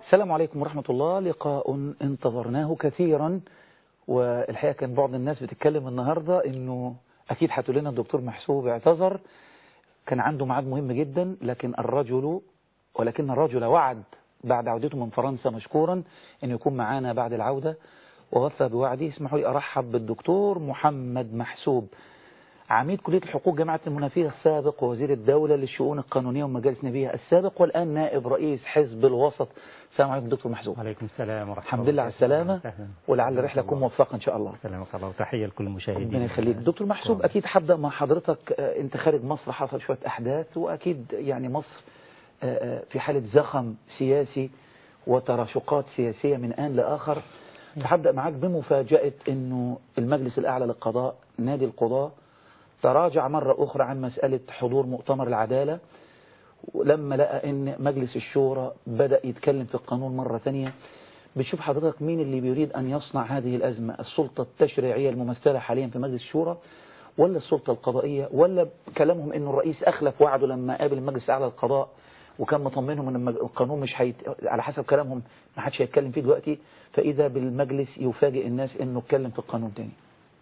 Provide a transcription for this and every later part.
السلام عليكم ورحمة الله لقاء انتظرناه كثيرا والحقيقة كان بعض الناس بتتكلم النهاردة انه اكيد هتقول لنا الدكتور محسوب اعتذر كان عنده ميعاد مهم جدا لكن الرجل ولكن الرجل وعد بعد عودته من فرنسا مشكورا انه يكون معانا بعد العودة ووفى بوعده اسمحوا لي ارحب بالدكتور محمد محسوب عميد كلية الحقوق جامعة المنافية السابق ووزير الدولة للشؤون القانونية ومجالس نبيها السابق والآن نائب رئيس حزب الوسط السلام عليكم دكتور محسوب عليكم السلام ورحمة الحمد لله على السلامة ولعل رحلة تكون موفقة إن شاء الله سلامك الله وتحية لكل المشاهدين ربنا يخليك دكتور محسوب أكيد هبدأ مع حضرتك أنت خارج مصر حصل شوية أحداث وأكيد يعني مصر في حالة زخم سياسي وتراشقات سياسية من آن لآخر فهبدأ معاك بمفاجأة أنه المجلس الأعلى للقضاء نادي القضاء تراجع مرة أخرى عن مسألة حضور مؤتمر العدالة ولما لقى أن مجلس الشورى بدأ يتكلم في القانون مرة ثانية بتشوف حضرتك مين اللي بيريد أن يصنع هذه الأزمة السلطة التشريعية الممثلة حاليا في مجلس الشورى ولا السلطة القضائية ولا كلامهم أن الرئيس أخلف وعده لما قابل المجلس الأعلى للقضاء وكان مطمنهم أن القانون مش هيت... على حسب كلامهم ما حدش هيتكلم فيه دلوقتي فإذا بالمجلس يفاجئ الناس أنه اتكلم في القانون تاني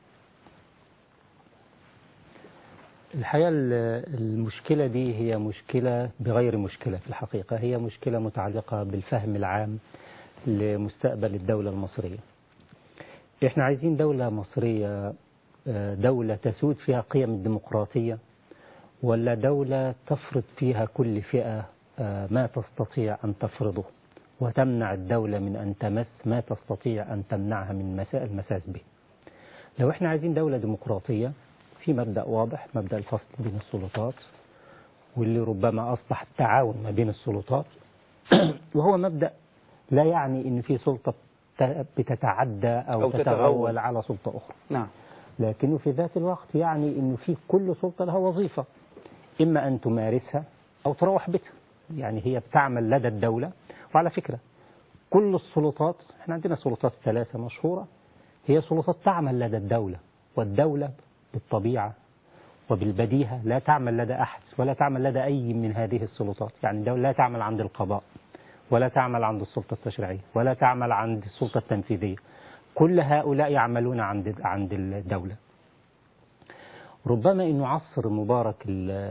الحقيقة المشكلة دي هي مشكلة بغير مشكلة في الحقيقة هي مشكلة متعلقة بالفهم العام لمستقبل الدولة المصرية احنا عايزين دولة مصرية دولة تسود فيها قيم الديمقراطية ولا دولة تفرض فيها كل فئة ما تستطيع أن تفرضه وتمنع الدولة من أن تمس ما تستطيع أن تمنعها من مساء المساس به لو احنا عايزين دولة ديمقراطية في مبدأ واضح مبدأ الفصل بين السلطات واللي ربما أصبح التعاون ما بين السلطات وهو مبدأ لا يعني أن في سلطة بتتعدى أو, أو تتغول على سلطة أخرى نعم لكنه في ذات الوقت يعني أنه في كل سلطة لها وظيفة إما أن تمارسها أو تروح بيتها يعني هي بتعمل لدى الدولة وعلى فكرة كل السلطات احنا عندنا سلطات ثلاثة مشهورة هي سلطات تعمل لدى الدولة والدولة بالطبيعة وبالبديهة لا تعمل لدى أحد ولا تعمل لدى أي من هذه السلطات يعني الدولة لا تعمل عند القضاء ولا تعمل عند السلطة التشريعية ولا تعمل عند السلطة التنفيذية كل هؤلاء يعملون عند عند الدولة ربما أنه عصر مبارك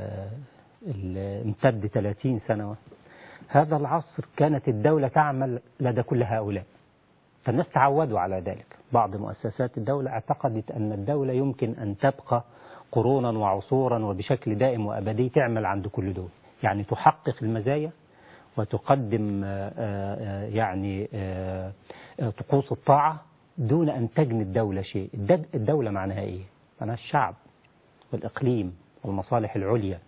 امتد 30 سنة هذا العصر كانت الدولة تعمل لدى كل هؤلاء فالناس تعودوا على ذلك بعض مؤسسات الدولة اعتقدت أن الدولة يمكن أن تبقى قرونا وعصورا وبشكل دائم وأبدي تعمل عند كل دول يعني تحقق المزايا وتقدم يعني طقوس الطاعة دون أن تجني الدولة شيء الدولة معناها إيه؟ معناها الشعب والإقليم والمصالح العليا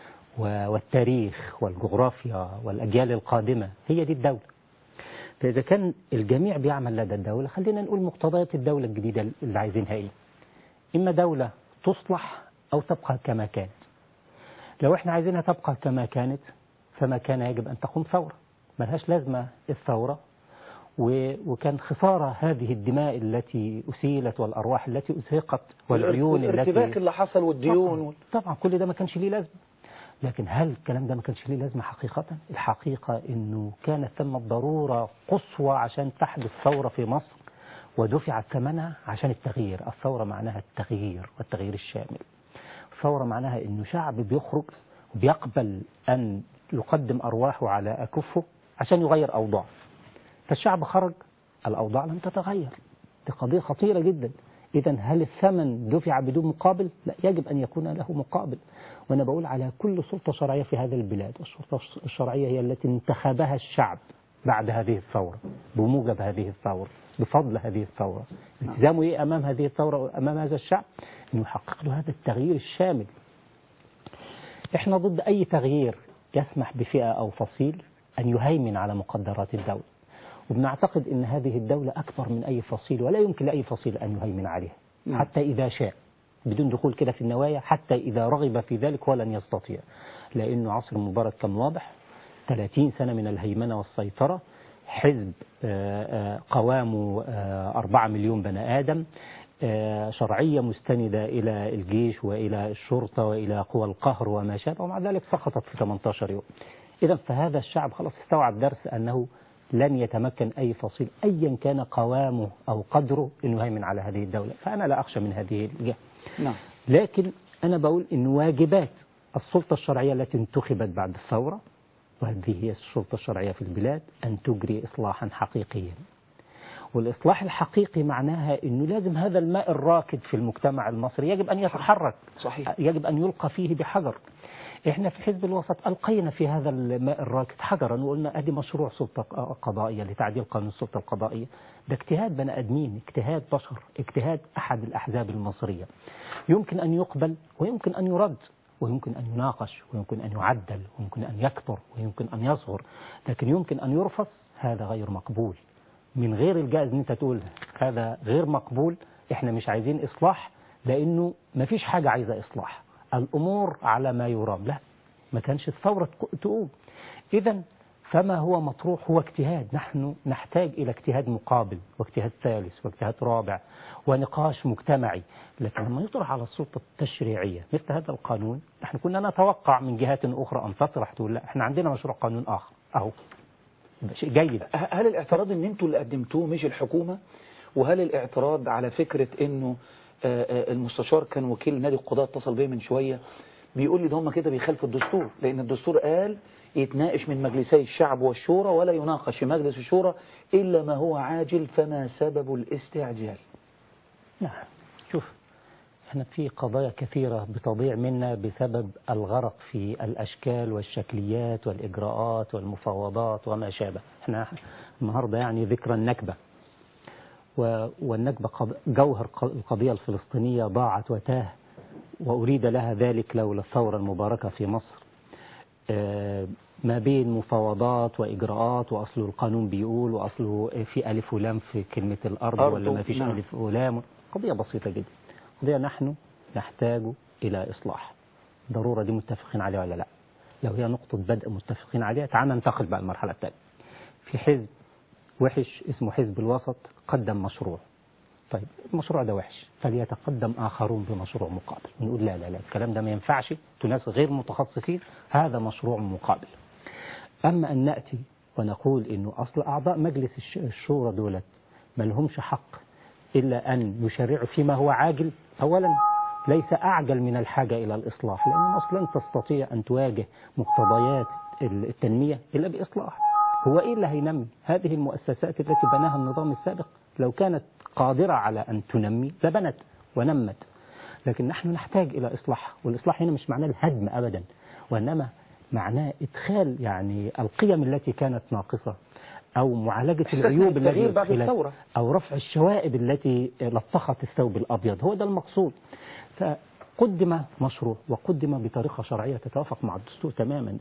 والتاريخ والجغرافيا والأجيال القادمة هي دي الدولة فإذا كان الجميع بيعمل لدى الدولة خلينا نقول مقتضيات الدولة الجديدة اللي عايزينها إيه إما دولة تصلح أو تبقى كما كانت لو إحنا عايزينها تبقى كما كانت فما كان يجب أن تقوم ثورة ملهاش لازمة الثورة وكان خسارة هذه الدماء التي أسيلت والأرواح التي أسهقت والعيون التي الارتباك اللي حصل والديون طبعا, طبعا كل ده ما كانش ليه لازمة لكن هل الكلام ده ما كانش ليه لازمة حقيقة الحقيقة أنه كانت ثمة ضرورة قصوى عشان تحدث ثورة في مصر ودفع ثمنها عشان التغيير الثورة معناها التغيير والتغيير الشامل الثورة معناها أنه شعب بيخرج بيقبل أن يقدم أرواحه على أكفه عشان يغير أوضاع فالشعب خرج الأوضاع لم تتغير دي قضية خطيرة جدا إذا هل الثمن دفع بدون مقابل؟ لا يجب أن يكون له مقابل وأنا بقول على كل سلطة شرعية في هذا البلاد السلطة الشرعية هي التي انتخبها الشعب بعد هذه الثورة بموجب هذه الثورة بفضل هذه الثورة التزامه إيه أمام هذه الثورة وأمام هذا الشعب أنه يحقق له هذا التغيير الشامل إحنا ضد أي تغيير يسمح بفئة أو فصيل أن يهيمن على مقدرات الدولة وبنعتقد أن هذه الدولة أكبر من أي فصيل ولا يمكن لأي فصيل أن يهيمن عليها حتى إذا شاء بدون دخول كده في النوايا حتى إذا رغب في ذلك ولن يستطيع لأنه عصر مبارك كان واضح 30 سنة من الهيمنة والسيطرة حزب قوامه 4 مليون بني آدم شرعية مستندة إلى الجيش وإلى الشرطة وإلى قوى القهر وما شابه ومع ذلك سقطت في 18 يوم إذا فهذا الشعب خلاص استوعب درس أنه لن يتمكن أي فصيل أيا كان قوامه أو قدره أنه يهيمن على هذه الدولة فأنا لا أخشى من هذه الجهة نعم لكن أنا بقول أن واجبات السلطة الشرعية التي انتخبت بعد الثورة وهذه هي السلطة الشرعية في البلاد أن تجري إصلاحا حقيقيا والإصلاح الحقيقي معناها أنه لازم هذا الماء الراكد في المجتمع المصري يجب أن يتحرك صحيح يجب أن يلقى فيه بحجر احنا في حزب الوسط ألقينا في هذا الماء الراكد حجرا وقلنا ادي مشروع سلطة قضائية لتعديل قانون السلطة القضائية ده اجتهاد بني ادمين اجتهاد بشر اجتهاد احد الاحزاب المصرية يمكن ان يقبل ويمكن ان يرد ويمكن أن يناقش ويمكن أن يعدل ويمكن أن يكبر ويمكن أن يصغر لكن يمكن أن يرفض هذا غير مقبول من غير الجائز ان انت تقول هذا غير مقبول احنا مش عايزين اصلاح لانه ما فيش حاجة عايزة اصلاح الامور على ما يرام لا ما كانش الثورة تقوم اذا فما هو مطروح هو اجتهاد نحن نحتاج إلى اجتهاد مقابل واجتهاد ثالث واجتهاد رابع ونقاش مجتمعي لكن لما يطرح على السلطة التشريعية مثل هذا القانون نحن كنا نتوقع من جهات أخرى أن تطرح تقول لا احنا عندنا مشروع قانون آخر أهو شيء جيد هل الاعتراض ان انتوا اللي قدمتوه مش الحكومة وهل الاعتراض على فكرة انه المستشار كان وكيل نادي القضاء اتصل بيه من شوية بيقول لي ده هم كده بيخالفوا الدستور لان الدستور قال يتناقش من مجلسي الشعب والشورى ولا يناقش في مجلس الشورى إلا ما هو عاجل فما سبب الاستعجال نعم شوف احنا في قضايا كثيرة بتضيع منا بسبب الغرق في الأشكال والشكليات والإجراءات والمفاوضات وما شابه احنا النهاردة يعني ذكرى النكبة والنكبة جوهر القضية الفلسطينية ضاعت وتاه وأريد لها ذلك لولا الثورة المباركة في مصر ما بين مفاوضات وإجراءات وأصله القانون بيقول وأصله في ألف ولام في كلمة الأرض ولا ما فيش نعم. ألف ولام قضية بسيطة جدا قضية نحن نحتاج إلى إصلاح ضرورة دي متفقين عليها ولا لا لو هي نقطة بدء متفقين عليها تعال ننتقل بقى المرحلة الثانية في حزب وحش اسمه حزب الوسط قدم مشروع طيب المشروع ده وحش فليتقدم آخرون بمشروع مقابل نقول لا لا لا الكلام ده ما ينفعش ناس غير متخصصين هذا مشروع مقابل أما أن نأتي ونقول إنه أصل أعضاء مجلس الش- الشورى دولت ما لهمش حق إلا أن يشرعوا فيما هو عاجل أولا ليس أعجل من الحاجة إلى الإصلاح لأن مصر لن تستطيع أن تواجه مقتضيات التنمية إلا بإصلاح هو إيه اللي هينمي هذه المؤسسات التي بناها النظام السابق لو كانت قادرة على أن تنمي لبنت ونمت لكن نحن نحتاج إلى إصلاح والإصلاح هنا مش معناه الهدم أبدا وإنما معناه إدخال يعني القيم التي كانت ناقصة أو معالجة إحساسنا العيوب بالتغيير التي بعد خلال- الثورة. أو رفع الشوائب التي لطخت الثوب الأبيض هو ده المقصود فقدم مشروع وقدم بطريقة شرعية تتوافق مع الدستور تماما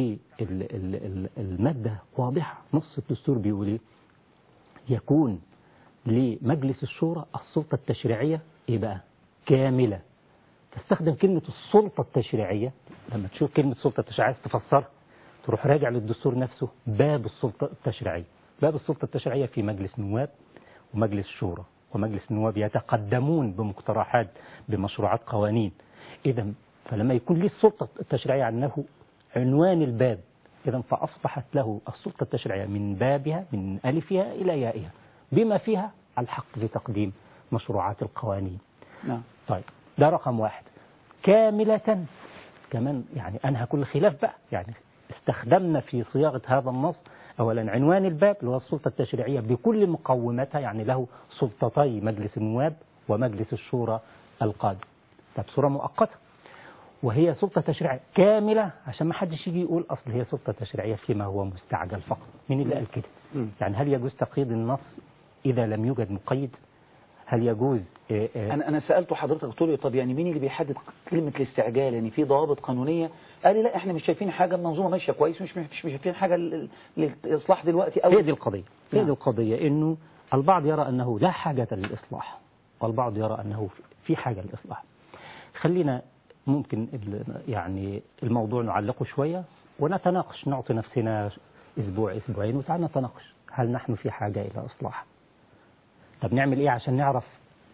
والمادة واضحة نص الدستور بيقول إيه؟ يكون لمجلس الشورى السلطة التشريعية إيه بقى كاملة تستخدم كلمة السلطة التشريعية لما تشوف كلمة السلطة التشريعية عايز تفسرها تروح راجع للدستور نفسه باب السلطة التشريعية باب السلطة التشريعية في مجلس نواب ومجلس شورى ومجلس النواب يتقدمون بمقترحات بمشروعات قوانين إذا فلما يكون ليه السلطة التشريعية عنه عنوان الباب إذا فأصبحت له السلطة التشريعية من بابها من ألفها إلى يائها بما فيها الحق في تقديم مشروعات القوانين نعم طيب ده رقم واحد كاملة كمان يعني أنهى كل خلاف بقى يعني استخدمنا في صياغة هذا النص أولا عنوان الباب اللي هو السلطة التشريعية بكل مقوماتها يعني له سلطتي مجلس النواب ومجلس الشورى القادم ده بصورة مؤقتة وهي سلطة تشريعية كاملة عشان ما حدش يجي يقول أصل هي سلطة تشريعية فيما هو مستعجل فقط مين اللي قال كده مم. يعني هل يجوز تقييد النص إذا لم يوجد مقيد هل يجوز آه، آه، انا انا سالته حضرتك قلت له طب يعني مين اللي بيحدد كلمه الاستعجال يعني في ضوابط قانونيه قال لي لا احنا مش شايفين حاجه المنظومه ماشيه كويس مش مش مش شايفين حاجه لل- للاصلاح دلوقتي او هي دي القضية هي نعم. دي القضية إنه البعض يرى أنه لا حاجة للإصلاح والبعض يرى أنه في حاجة للإصلاح خلينا ممكن ال- يعني الموضوع نعلقه شوية ونتناقش نعطي نفسنا أسبوع أسبوعين وتعال نتناقش هل نحن في حاجة إلى إصلاح طب نعمل إيه عشان نعرف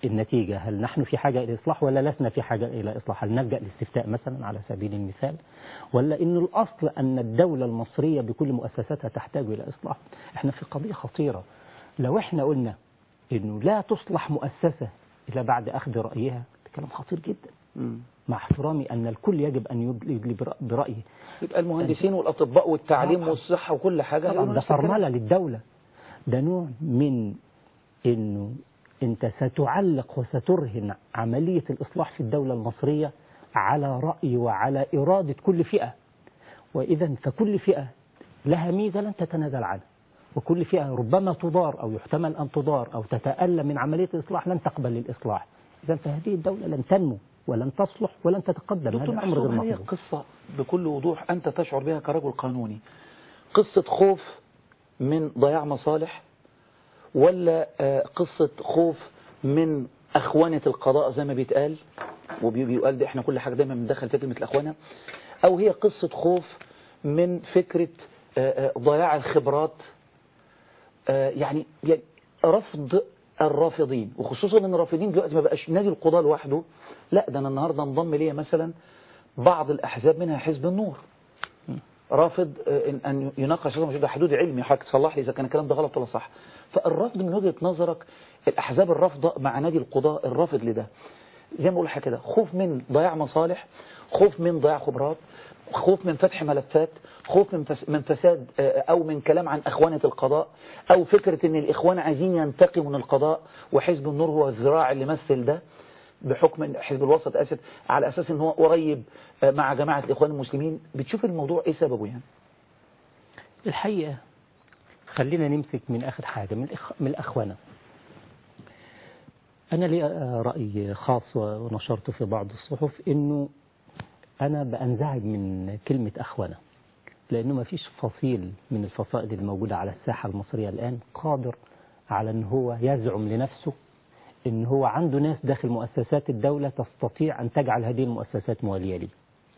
النتيجة هل نحن في حاجة إلى إصلاح ولا لسنا في حاجة إلى إصلاح هل نلجأ للاستفتاء مثلا على سبيل المثال ولا إن الأصل أن الدولة المصرية بكل مؤسساتها تحتاج إلى إصلاح إحنا في قضية خطيرة لو إحنا قلنا إنه لا تصلح مؤسسة إلا بعد أخذ رأيها ده كلام خطير جدا مم. مع احترامي أن الكل يجب أن يدلي برأ- برأيه يبقى المهندسين والأطباء والتعليم طبعاً. والصحة وكل حاجة طبعا هيقولوا ده نفس الكلام. فرملة للدولة ده نوع من انه انت ستعلق وسترهن عملية الاصلاح في الدولة المصرية على رأي وعلى إرادة كل فئة وإذا فكل فئة لها ميزة لن تتنازل عنها وكل فئة ربما تضار أو يحتمل أن تضار أو تتألم من عملية الإصلاح لن تقبل الإصلاح إذا فهذه الدولة لن تنمو ولن تصلح ولن تتقدم دكتور هذا أمر محسوب غير هذه مقبول قصة بكل وضوح أنت تشعر بها كرجل قانوني قصة خوف من ضياع مصالح ولا آه، قصة خوف من أخوانة القضاء زي ما بيتقال وبيقال ده احنا كل حاجة دايما بندخل فكرة مثل الأخوانة أو هي قصة خوف من فكرة آه، آه، ضياع الخبرات آه، يعني يعني رفض الرافضين وخصوصا ان الرافضين دلوقتي ما بقاش نادي القضاء لوحده لا ده انا النهارده انضم ليا مثلا بعض الاحزاب منها حزب النور رافض آه، إن- ان يناقش هذا ده حدود علمي حضرتك تصلح لي اذا كان الكلام ده غلط ولا صح فالرفض من وجهه نظرك الاحزاب الرافضه مع نادي القضاء الرافض لده زي ما بقول لك كده خوف من ضياع مصالح خوف من ضياع خبرات خوف من فتح ملفات خوف من فس- من فساد آه، او من كلام عن اخوانه القضاء او فكره ان الاخوان عايزين ينتقموا من القضاء وحزب النور هو الذراع اللي مثل ده بحكم إن حزب الوسط اسف على اساس ان هو قريب آه، مع جماعه الاخوان المسلمين بتشوف الموضوع ايه سببه يعني الحقيقة خلينا نمسك من آخر حاجة من, الإخ... من الأخوانة أنا لي رأي خاص ونشرته في بعض الصحف إنه أنا بأنزعج من كلمة أخوانة لأنه ما فيش فصيل من الفصائل الموجودة على الساحة المصرية الآن قادر على أن هو يزعم لنفسه أن هو عنده ناس داخل مؤسسات الدولة تستطيع أن تجعل هذه المؤسسات موالية ليه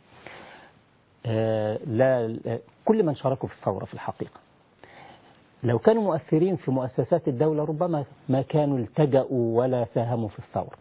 آه، لا آه، كل من شاركوا في الثورة في الحقيقة لو كانوا مؤثرين في مؤسسات الدولة ربما ما كانوا التجأوا ولا ساهموا في الثورة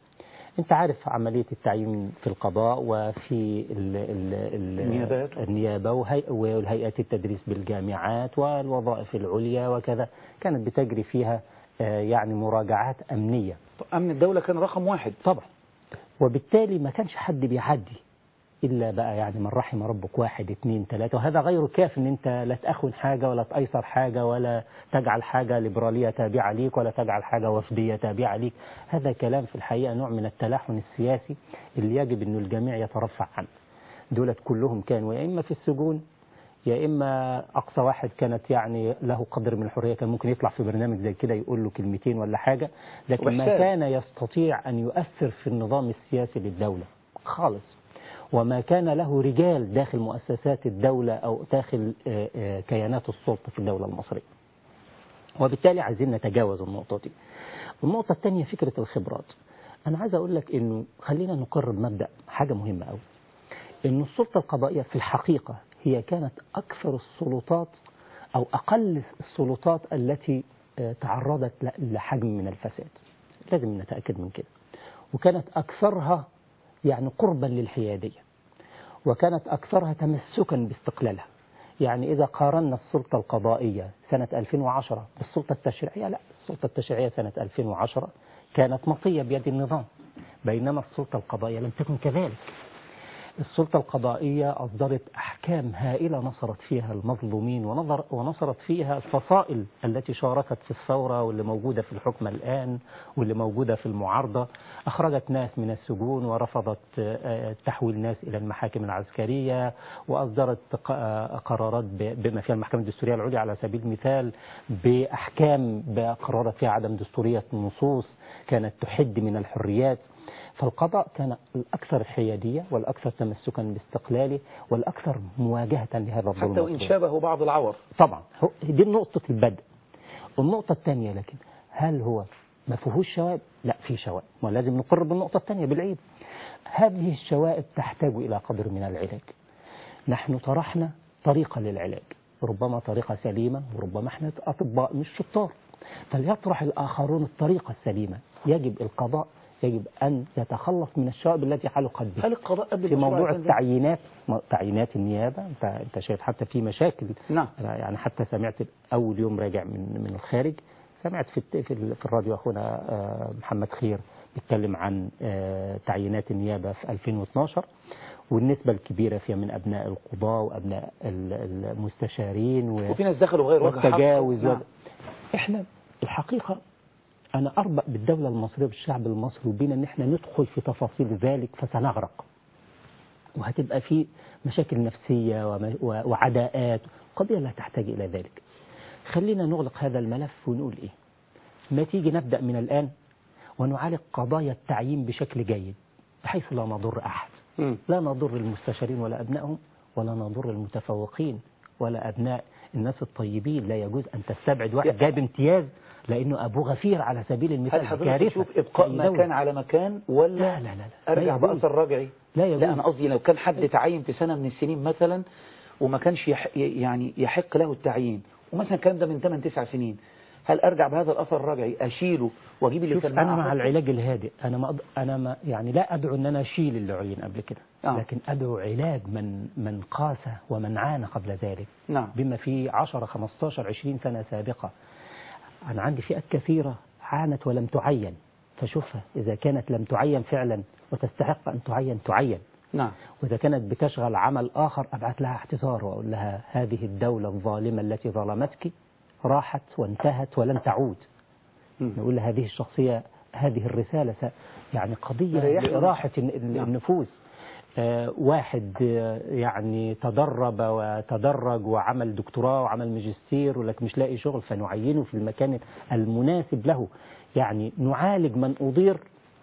انت عارف عملية التعيين في القضاء وفي ال ال ال النيابات. النيابة وهي- والهيئات التدريس بالجامعات والوظائف العليا وكذا كانت بتجري فيها آه، يعني مراجعات أمنية امن الدوله كان رقم واحد طبعا وبالتالي ما كانش حد بيعدي إلا بقى يعني من رحم ربك واحد اثنين ثلاثة وهذا غير كاف إن أنت لا تأخن حاجة ولا تأيسر حاجة ولا تجعل حاجة ليبرالية تابعة ليك ولا تجعل حاجة وفدية تابعة ليك هذا كلام في الحقيقة نوع من التلاحن السياسي اللي يجب أنه الجميع يترفع عنه دولت كلهم كانوا يا إما في السجون يا إما أقصى واحد كانت يعني له قدر من الحرية كان ممكن يطلع في برنامج زي كده يقول له كلمتين ولا حاجة لكن ما وإحسان. كان يستطيع أن يؤثر في النظام السياسي للدولة خالص وما كان له رجال داخل مؤسسات الدولة أو داخل آه، آه، كيانات السلطة في الدولة المصرية وبالتالي عايزين نتجاوز النقطة دي النقطة الثانية فكرة الخبرات أنا عايز أقول لك إنه خلينا نقرر مبدأ حاجة مهمة أوي إن السلطة القضائية في الحقيقة هي كانت أكثر السلطات أو أقل السلطات التي آه، تعرضت ل- لحجم من الفساد لازم نتأكد من كده وكانت أكثرها يعني قربا للحيادية وكانت أكثرها تمسكا باستقلالها يعني إذا قارنا السلطة القضائية سنة 2010 بالسلطة التشريعية لا السلطة التشريعية سنة 2010 كانت مطية بيد النظام بينما السلطة القضائية لم تكن كذلك السلطة القضائية أصدرت أحكام هائلة نصرت فيها المظلومين ونظر ونصرت فيها الفصائل التي شاركت في الثورة واللي موجودة في الحكم الآن واللي موجودة في المعارضة أخرجت ناس من السجون ورفضت آه، تحويل ناس إلى المحاكم العسكرية وأصدرت ق- آه، قرارات ب- بما فيها المحكمة الدستورية العليا على سبيل المثال بأحكام قررت فيها عدم دستورية النصوص كانت تحد من الحريات فالقضاء كان الأكثر حيادية والأكثر تمسكا باستقلاله والأكثر مواجهة لهذا الظلم حتى وان والظلم. شابه بعض العور طبعا هو- دي نقطة البدء النقطة الثانية لكن هل هو ما فيهوش شوائب؟ لا في شوائب ولازم نقر بالنقطة الثانية بالعيب هذه الشوائب تحتاج إلى قدر من العلاج نحن طرحنا طريقة للعلاج ربما طريقة سليمة وربما احنا أطباء مش شطار فليطرح الآخرون الطريقة السليمة يجب القضاء يجب أن يتخلص من الشوائب التي حلقت به هل القضاء قبل في مشروع موضوع الزلزال؟ التعيينات م- تعيينات النيابة انت انت شايف حتى في مشاكل نعم. أنا يعني حتى سمعت أول يوم راجع من من الخارج سمعت في الت- في, ال- في الراديو أخونا آه، محمد خير بيتكلم عن آه، تعيينات النيابة في 2012 والنسبة الكبيرة فيها من أبناء القضاة وأبناء ال- المستشارين و... وفي ناس دخلوا غير وجه حق والتجاوز نعم. نعم. احنا الحقيقة أنا أربأ بالدولة المصرية بالشعب المصري وبينا إن احنا ندخل في تفاصيل ذلك فسنغرق وهتبقى في مشاكل نفسية وم- و- وعداءات قضية لا تحتاج إلى ذلك خلينا نغلق هذا الملف ونقول إيه ما تيجي نبدأ من الآن ونعالج قضايا التعيين بشكل جيد بحيث لا نضر أحد مم. لا نضر المستشارين ولا أبنائهم ولا نضر المتفوقين ولا أبناء الناس الطيبين لا يجوز أن تستبعد واحد جايب امتياز لأنه أبوه غفير على سبيل المثال هل حضرتك كارثة تشوف ابقاء في ما دولة. كان على مكان ولا لا لا لا لا. ارجع لا يجوز. باثر رجعي لا يجوز. لا انا قصدي لو كان حد تعين في سنه من السنين مثلا وما كانش يح... يعني يحق له التعيين ومثلا الكلام ده من 8 9 سنين هل ارجع بهذا الاثر الرجعي اشيله واجيب اللي شوف كان انا معاه مع أحطه؟ العلاج الهادئ انا ما أض... انا ما يعني لا ادعو ان انا اشيل اللي عين قبل كده آه. لكن ادعو علاج من من قاس ومن عانى قبل ذلك نعم بما في 10 15 20 سنه سابقه انا عندي فئات كثيره عانت ولم تعين فشوفها اذا كانت لم تعين فعلا وتستحق ان تعين تعين نعم وإذا كانت بتشغل عمل آخر أبعث لها اعتذار وأقول لها هذه الدولة الظالمة التي ظلمتك راحت وانتهت ولن تعود مم. نقول لها هذه الشخصية هذه الرسالة س- يعني قضية مريحنا. لإراحة ال- ال- نعم. النفوس آه، واحد آه، يعني تدرب وتدرج وعمل دكتوراه وعمل ماجستير ولك مش لاقي شغل فنعينه في المكان المناسب له يعني نعالج من أضير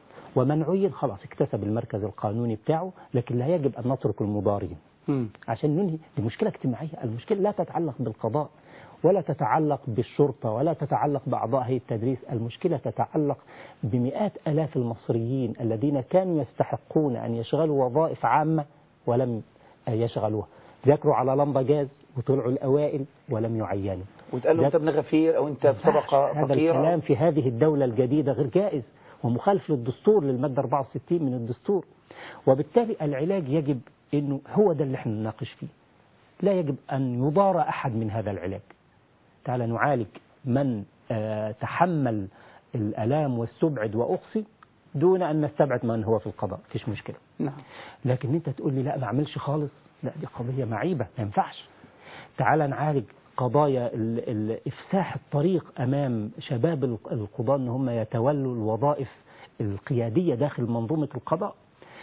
ومن عين خلاص اكتسب المركز القانوني بتاعه لكن لا يجب أن نترك المضارين مم. عشان ننهي دي مشكلة اجتماعية المشكلة لا تتعلق بالقضاء ولا تتعلق بالشرطة ولا تتعلق بأعضاء هيئة التدريس المشكلة تتعلق بمئات ألاف المصريين الذين كانوا يستحقون أن يشغلوا وظائف عامة ولم يشغلوها ذاكروا على لمبة جاز وطلعوا الأوائل ولم يعينوا وتقال له ده- انت ابن غفير او انت في ينفعش. طبقه هذا فقيره الكلام في هذه الدولة الجديدة غير جائز ومخالف للدستور للمادة 64 من الدستور وبالتالي العلاج يجب أنه هو ده اللي احنا نناقش فيه لا يجب أن يضار أحد من هذا العلاج تعالى نعالج من آه، تحمل الألام واستبعد وأقصي دون أن نستبعد من هو في القضاء فيش مشكلة نعم لكن انت تقول لي لا ما اعملش خالص لا دي قضية معيبة ما ينفعش تعال نعالج قضايا ال- ال- إفساح الطريق أمام شباب ال- القضاة أن هم يتولوا الوظائف القيادية داخل منظومة القضاء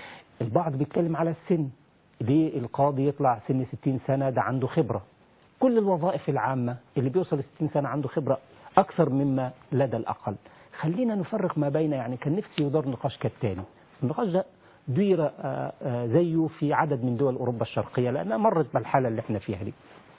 البعض بيتكلم على السن ليه القاضي يطلع سن 60 سنة ده عنده خبرة كل الوظائف العامة اللي بيوصل 60 سنة عنده خبرة أكثر مما لدى الأقل خلينا نفرق ما بين يعني كان نفسي يدار نقاش كالتالي النقاش ده دير آه، آه، زيه في عدد من دول أوروبا الشرقية لأنها مرت بالحالة اللي احنا فيها دي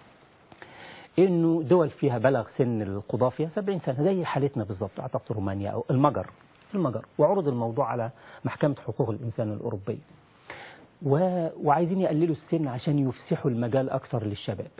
انه دول فيها بلغ سن القضاة فيها 70 سنة زي حالتنا بالظبط اعتقد رومانيا او المجر المجر وعرض الموضوع على محكمة حقوق الانسان الاوروبية و... وعايزين يقللوا السن عشان يفسحوا المجال اكثر للشباب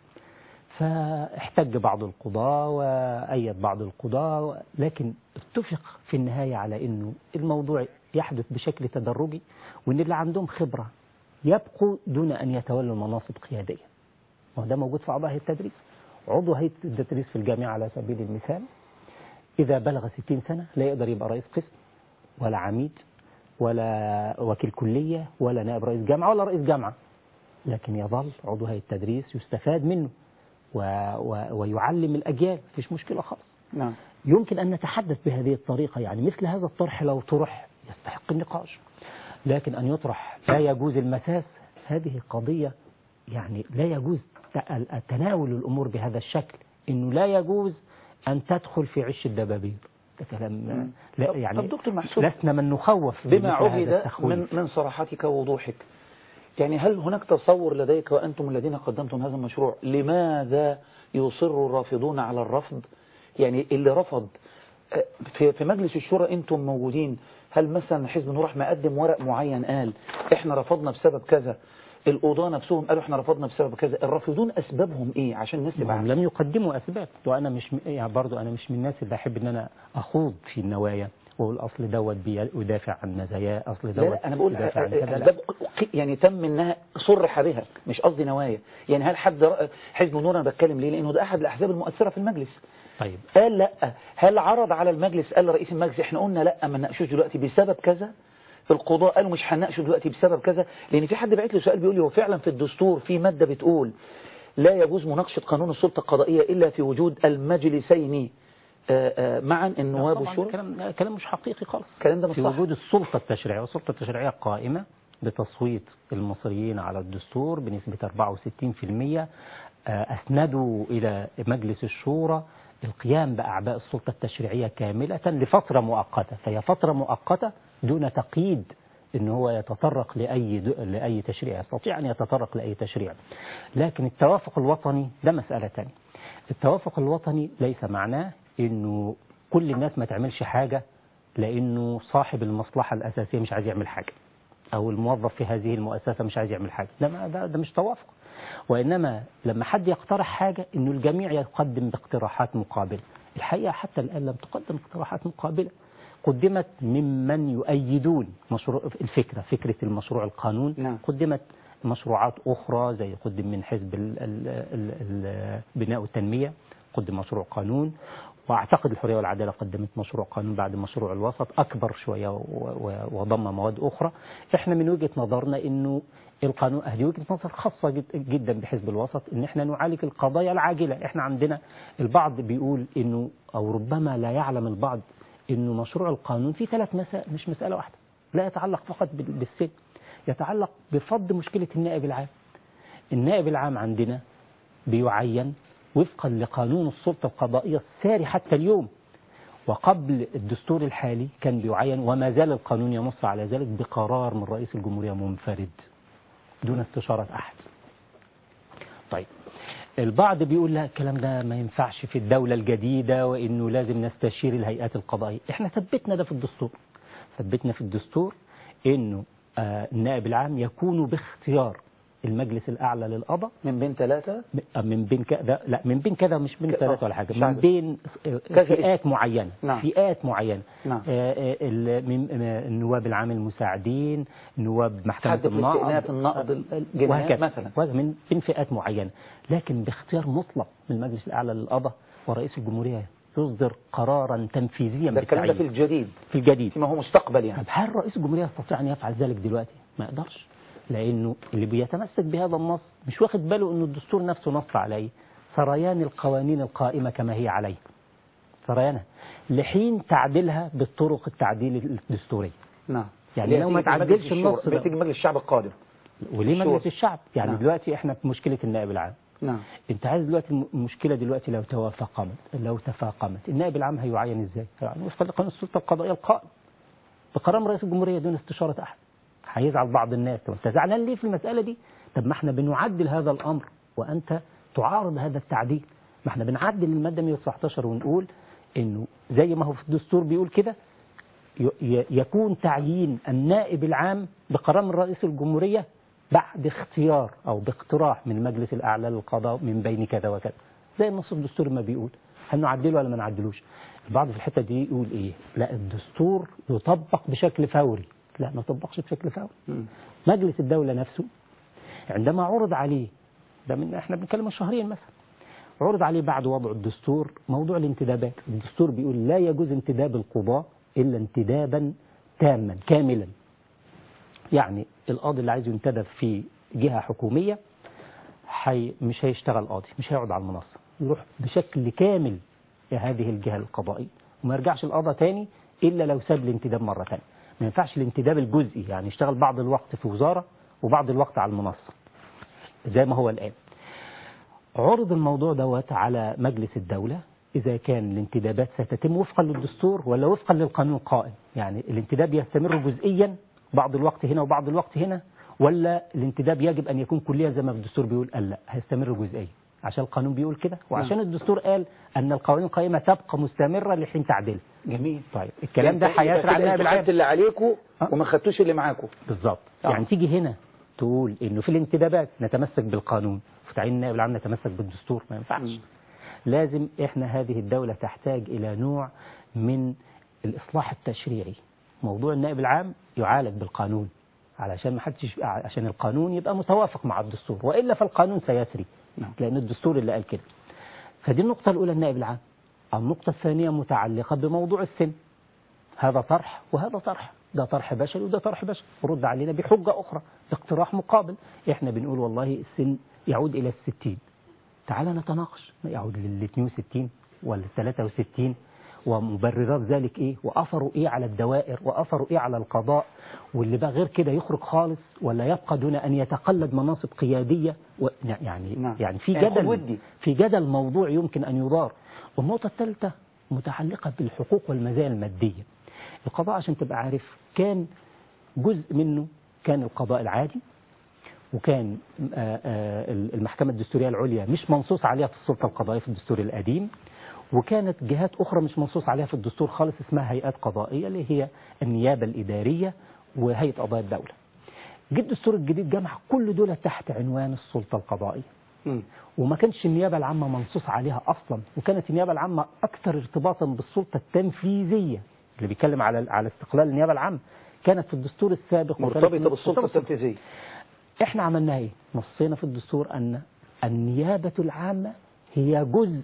فاحتج بعض القضاة وأيد بعض القضاة لكن اتفق في النهاية على أنه الموضوع يحدث بشكل تدرجي وأن اللي عندهم خبرة يبقوا دون أن يتولوا مناصب قيادية ما هو ده موجود في أعضاء هيئة التدريس عضو هيئة التدريس في الجامعة على سبيل المثال إذا بلغ 60 سنة لا يقدر يبقى رئيس قسم ولا عميد ولا وكيل كلية ولا نائب رئيس جامعة ولا رئيس جامعة لكن يظل عضو هيئة التدريس يستفاد منه و و ويعلم الأجيال مفيش مشكلة خالص نعم يمكن أن نتحدث بهذه الطريقة يعني مثل هذا الطرح لو طرح يستحق النقاش لكن أن يطرح لا يجوز المساس هذه قضية يعني لا يجوز ت- تناول الأمور بهذا الشكل إنه لا يجوز أن تدخل في عش الدبابير ده كلام لا طب- يعني طب دكتور محسوب، لسنا من نخوف بما بمثل هذا عهد التخويف. من من صراحتك ووضوحك يعني هل هناك تصور لديك وأنتم الذين قدمتم هذا المشروع لماذا يصر الرافضون على الرفض يعني اللي رفض في في مجلس الشورى انتم موجودين هل مثلا حزب النور راح مقدم ورق معين قال احنا رفضنا بسبب كذا القضاة نفسهم قالوا احنا رفضنا بسبب كذا الرافضون اسبابهم ايه عشان الناس تبقى هم عارفة. لم يقدموا اسباب وانا مش م- يعني برضو انا مش من الناس اللي احب ان انا اخوض في النوايا واقول اصل دوت بيدافع عن مزاياه اصل لا دوت لا انا بقول يدافع عن كذا لا. اسباب يعني تم انها صرح بها مش قصدي نوايا يعني هل حد رأى حزب النور انا بتكلم ليه لانه ده احد الاحزاب المؤثره في المجلس طيب قال لا هل عرض على المجلس قال رئيس المجلس احنا قلنا لا ما نناقشوش دلوقتي بسبب كذا القضاء قالوا مش هنناقشه دلوقتي بسبب كذا لان في حد بعت له سؤال بيقول لي هو فعلا في الدستور في ماده بتقول لا يجوز مناقشه قانون السلطه القضائيه الا في وجود المجلسين آه، آه، معا النواب طبعا والشورى كلام كلام مش حقيقي خالص الكلام ده مش في صح وجود السلطة التشريعية والسلطة التشريعية قائمة بتصويت المصريين على الدستور بنسبة 64% آه، أسندوا إلى مجلس الشورى القيام بأعباء السلطة التشريعية كاملة لفترة مؤقتة فهي فترة مؤقتة دون تقييد ان هو يتطرق لأي, د- لأي تشريع يستطيع أن يتطرق لأي تشريع لكن التوافق الوطني ده مسألة تانية التوافق الوطني ليس معناه انه كل الناس ما تعملش حاجة لانه صاحب المصلحة الاساسية مش عايز يعمل حاجة او الموظف في هذه المؤسسة مش عايز يعمل حاجة ده, ما- ده, ده مش توافق وانما لما حد يقترح حاجة انه الجميع يقدم باقتراحات مقابلة الحقيقة حتى الان لم تقدم اقتراحات مقابلة قدمت ممن يؤيدون مشروع الفكرة فكرة المشروع القانون نعم. قدمت مشروعات أخرى زي قدم من حزب ال- ال- ال- ال- بناء والتنمية قدم مشروع قانون وأعتقد الحرية والعدالة قدمت مشروع قانون بعد مشروع الوسط أكبر شوية و- و- وضم مواد أخرى إحنا من وجهة نظرنا إنه القانون هذه وجهة نظر خاصة جد- جدا بحزب الوسط إن إحنا نعالج القضايا العاجلة إحنا عندنا البعض بيقول إنه أو ربما لا يعلم البعض إنه مشروع القانون فيه ثلاث مسائل مش مسألة واحدة لا يتعلق فقط بال- بالسن يتعلق بفض مشكلة النائب العام النائب العام عندنا بيعين وفقا لقانون السلطة القضائية الساري حتى اليوم وقبل الدستور الحالي كان بيعين وما زال القانون ينص على ذلك بقرار من رئيس الجمهورية منفرد دون استشارة أحد طيب البعض بيقول لا الكلام ده ما ينفعش في الدولة الجديدة وإنه لازم نستشير الهيئات القضائية احنا ثبتنا ده في الدستور ثبتنا في الدستور إنه آه، النائب العام يكون باختيار المجلس الأعلى للقضاء من بين ثلاثة من بين كذا لا من بين كذا مش من ك- ثلاثة آه، ولا حاجة مش من عارف. بين كذا فئات معينة نعم. فئات معينة نعم. آه، آه، ال- من- آه، النواب العام المساعدين نواب محكمة حد في النقض استئناف النقض آه، الجنايات وهكذا مثلا. وهكذا من بين فئات معينة لكن باختيار مطلق من المجلس الأعلى للقضاء ورئيس الجمهورية يصدر قرارا تنفيذيا ده الكلام ده في بالتعيين الجديد في الجديد فيما هو مستقبل يعني طب هل رئيس الجمهورية يستطيع أن يفعل ذلك دلوقتي؟ ما يقدرش لأنه اللي بيتمسك بهذا النص مش واخد باله أنه الدستور نفسه نص عليه سريان القوانين القائمة كما هي عليه سريانها لحين تعديلها بالطرق التعديل الدستورية نعم يعني اللي لو ما هتيجي في تعدلش مجلس الشورى- النص ده. بتيجي مجلس الشعب القادم وليه الشورى. مجلس الشعب يعني نعم. دلوقتي احنا في مشكلة النائب العام نعم انت عايز دلوقتي الم- المشكلة دلوقتي لو توافقمت لو تفاقمت النائب العام هيعين ازاي؟ هيعين وفقا لقانون السلطة القضائية القائم بقرار من رئيس الجمهورية دون استشارة أحد هيزعل بعض الناس طب انت زعلان ليه في المسألة دي؟ طب ما احنا بنعدل هذا الأمر وأنت تعارض هذا التعديل ما احنا بنعدل المادة 119 ونقول انه زي ما هو في الدستور بيقول كده ي- ي- يكون تعيين النائب العام بقرار من رئيس الجمهورية بعد اختيار أو باقتراح من المجلس الأعلى للقضاء من بين كذا وكذا زي النص الدستوري ما بيقول هل نعدله ولا ما نعدلوش البعض في الحتة دي يقول إيه لا الدستور يطبق بشكل فوري لا ما يطبقش بشكل فوري مم. مجلس الدولة نفسه عندما عرض عليه ده من احنا بنتكلم من شهرين مثلا عرض عليه بعد وضع الدستور موضوع الانتدابات الدستور بيقول لا يجوز انتداب القضاء إلا انتدابا تاما كاملا يعني القاضي اللي عايز ينتدب في جهة حكومية حي مش هيشتغل قاضي مش هيقعد على المنصة يروح بشكل كامل لهذه الجهة القضائية وما يرجعش القضاء تاني إلا لو ساب الانتداب مرة تانية ما ينفعش الانتداب الجزئي يعني يشتغل بعض الوقت في وزارة وبعض الوقت على المنصة زي ما هو الآن عرض الموضوع دوت على مجلس الدولة إذا كان الانتدابات ستتم وفقا للدستور ولا وفقا للقانون القائم يعني الانتداب يستمر جزئيا بعض الوقت هنا وبعض الوقت هنا ولا الانتداب يجب أن يكون كليا زي ما الدستور بيقول قال لا هيستمر جزئيا عشان القانون بيقول كده وعشان الدستور قال أن القوانين القائمة تبقى مستمرة لحين تعديل جميل طيب الكلام ده يبقى هيسرع كده النائب انتوا العام خدت اللي عليكم آه. وما خدتوش اللي معاكم بالظبط آه. يعني تيجي هنا تقول انه في الانتدابات نتمسك بالقانون في تعيين النائب العام نتمسك بالدستور ما ينفعش مم. لازم احنا هذه الدولة تحتاج الى نوع من الاصلاح التشريعي موضوع النائب العام يعالج بالقانون علشان ما حدش عشان القانون يبقى متوافق مع الدستور والا فالقانون سيسري نعم. لان الدستور اللي قال كده فدي النقطة الأولى النائب العام النقطة الثانية متعلقة بموضوع السن هذا طرح وهذا طرح ده طرح بشري وده طرح بشري رد علينا بحجة أخرى اقتراح مقابل احنا بنقول والله السن يعود إلى الستين تعال نتناقش يعود لل 62 ولا 63 ومبررات ذلك ايه واثره ايه على الدوائر واثره ايه على القضاء واللي بقى غير كده يخرج خالص ولا يبقى دون ان يتقلد مناصب قياديه و يعني نعم. يعني في يعني خد جدل ودي. في جدل موضوع يمكن ان يدار والنقطه الثالثه متعلقه بالحقوق والمزايا الماديه القضاء عشان تبقى عارف كان جزء منه كان القضاء العادي وكان آه، آه، المحكمة الدستورية العليا مش منصوص عليها في السلطة القضائية في الدستور القديم وكانت جهات أخرى مش منصوص عليها في الدستور خالص اسمها هيئات قضائية اللي هي النيابة الإدارية وهيئة قضايا الدولة جه الدستور الجديد جمع كل دول تحت عنوان السلطة القضائية مم. وما كانش النيابة العامة منصوص عليها أصلا وكانت النيابة العامة أكثر ارتباطا بالسلطة التنفيذية اللي بيتكلم على على استقلال النيابة العامة كانت في الدستور السابق وكانت مرتبطة بالسلطة مرتبطة التنفيذية احنا عملنا ايه نصينا في الدستور ان النيابة العامة هي جزء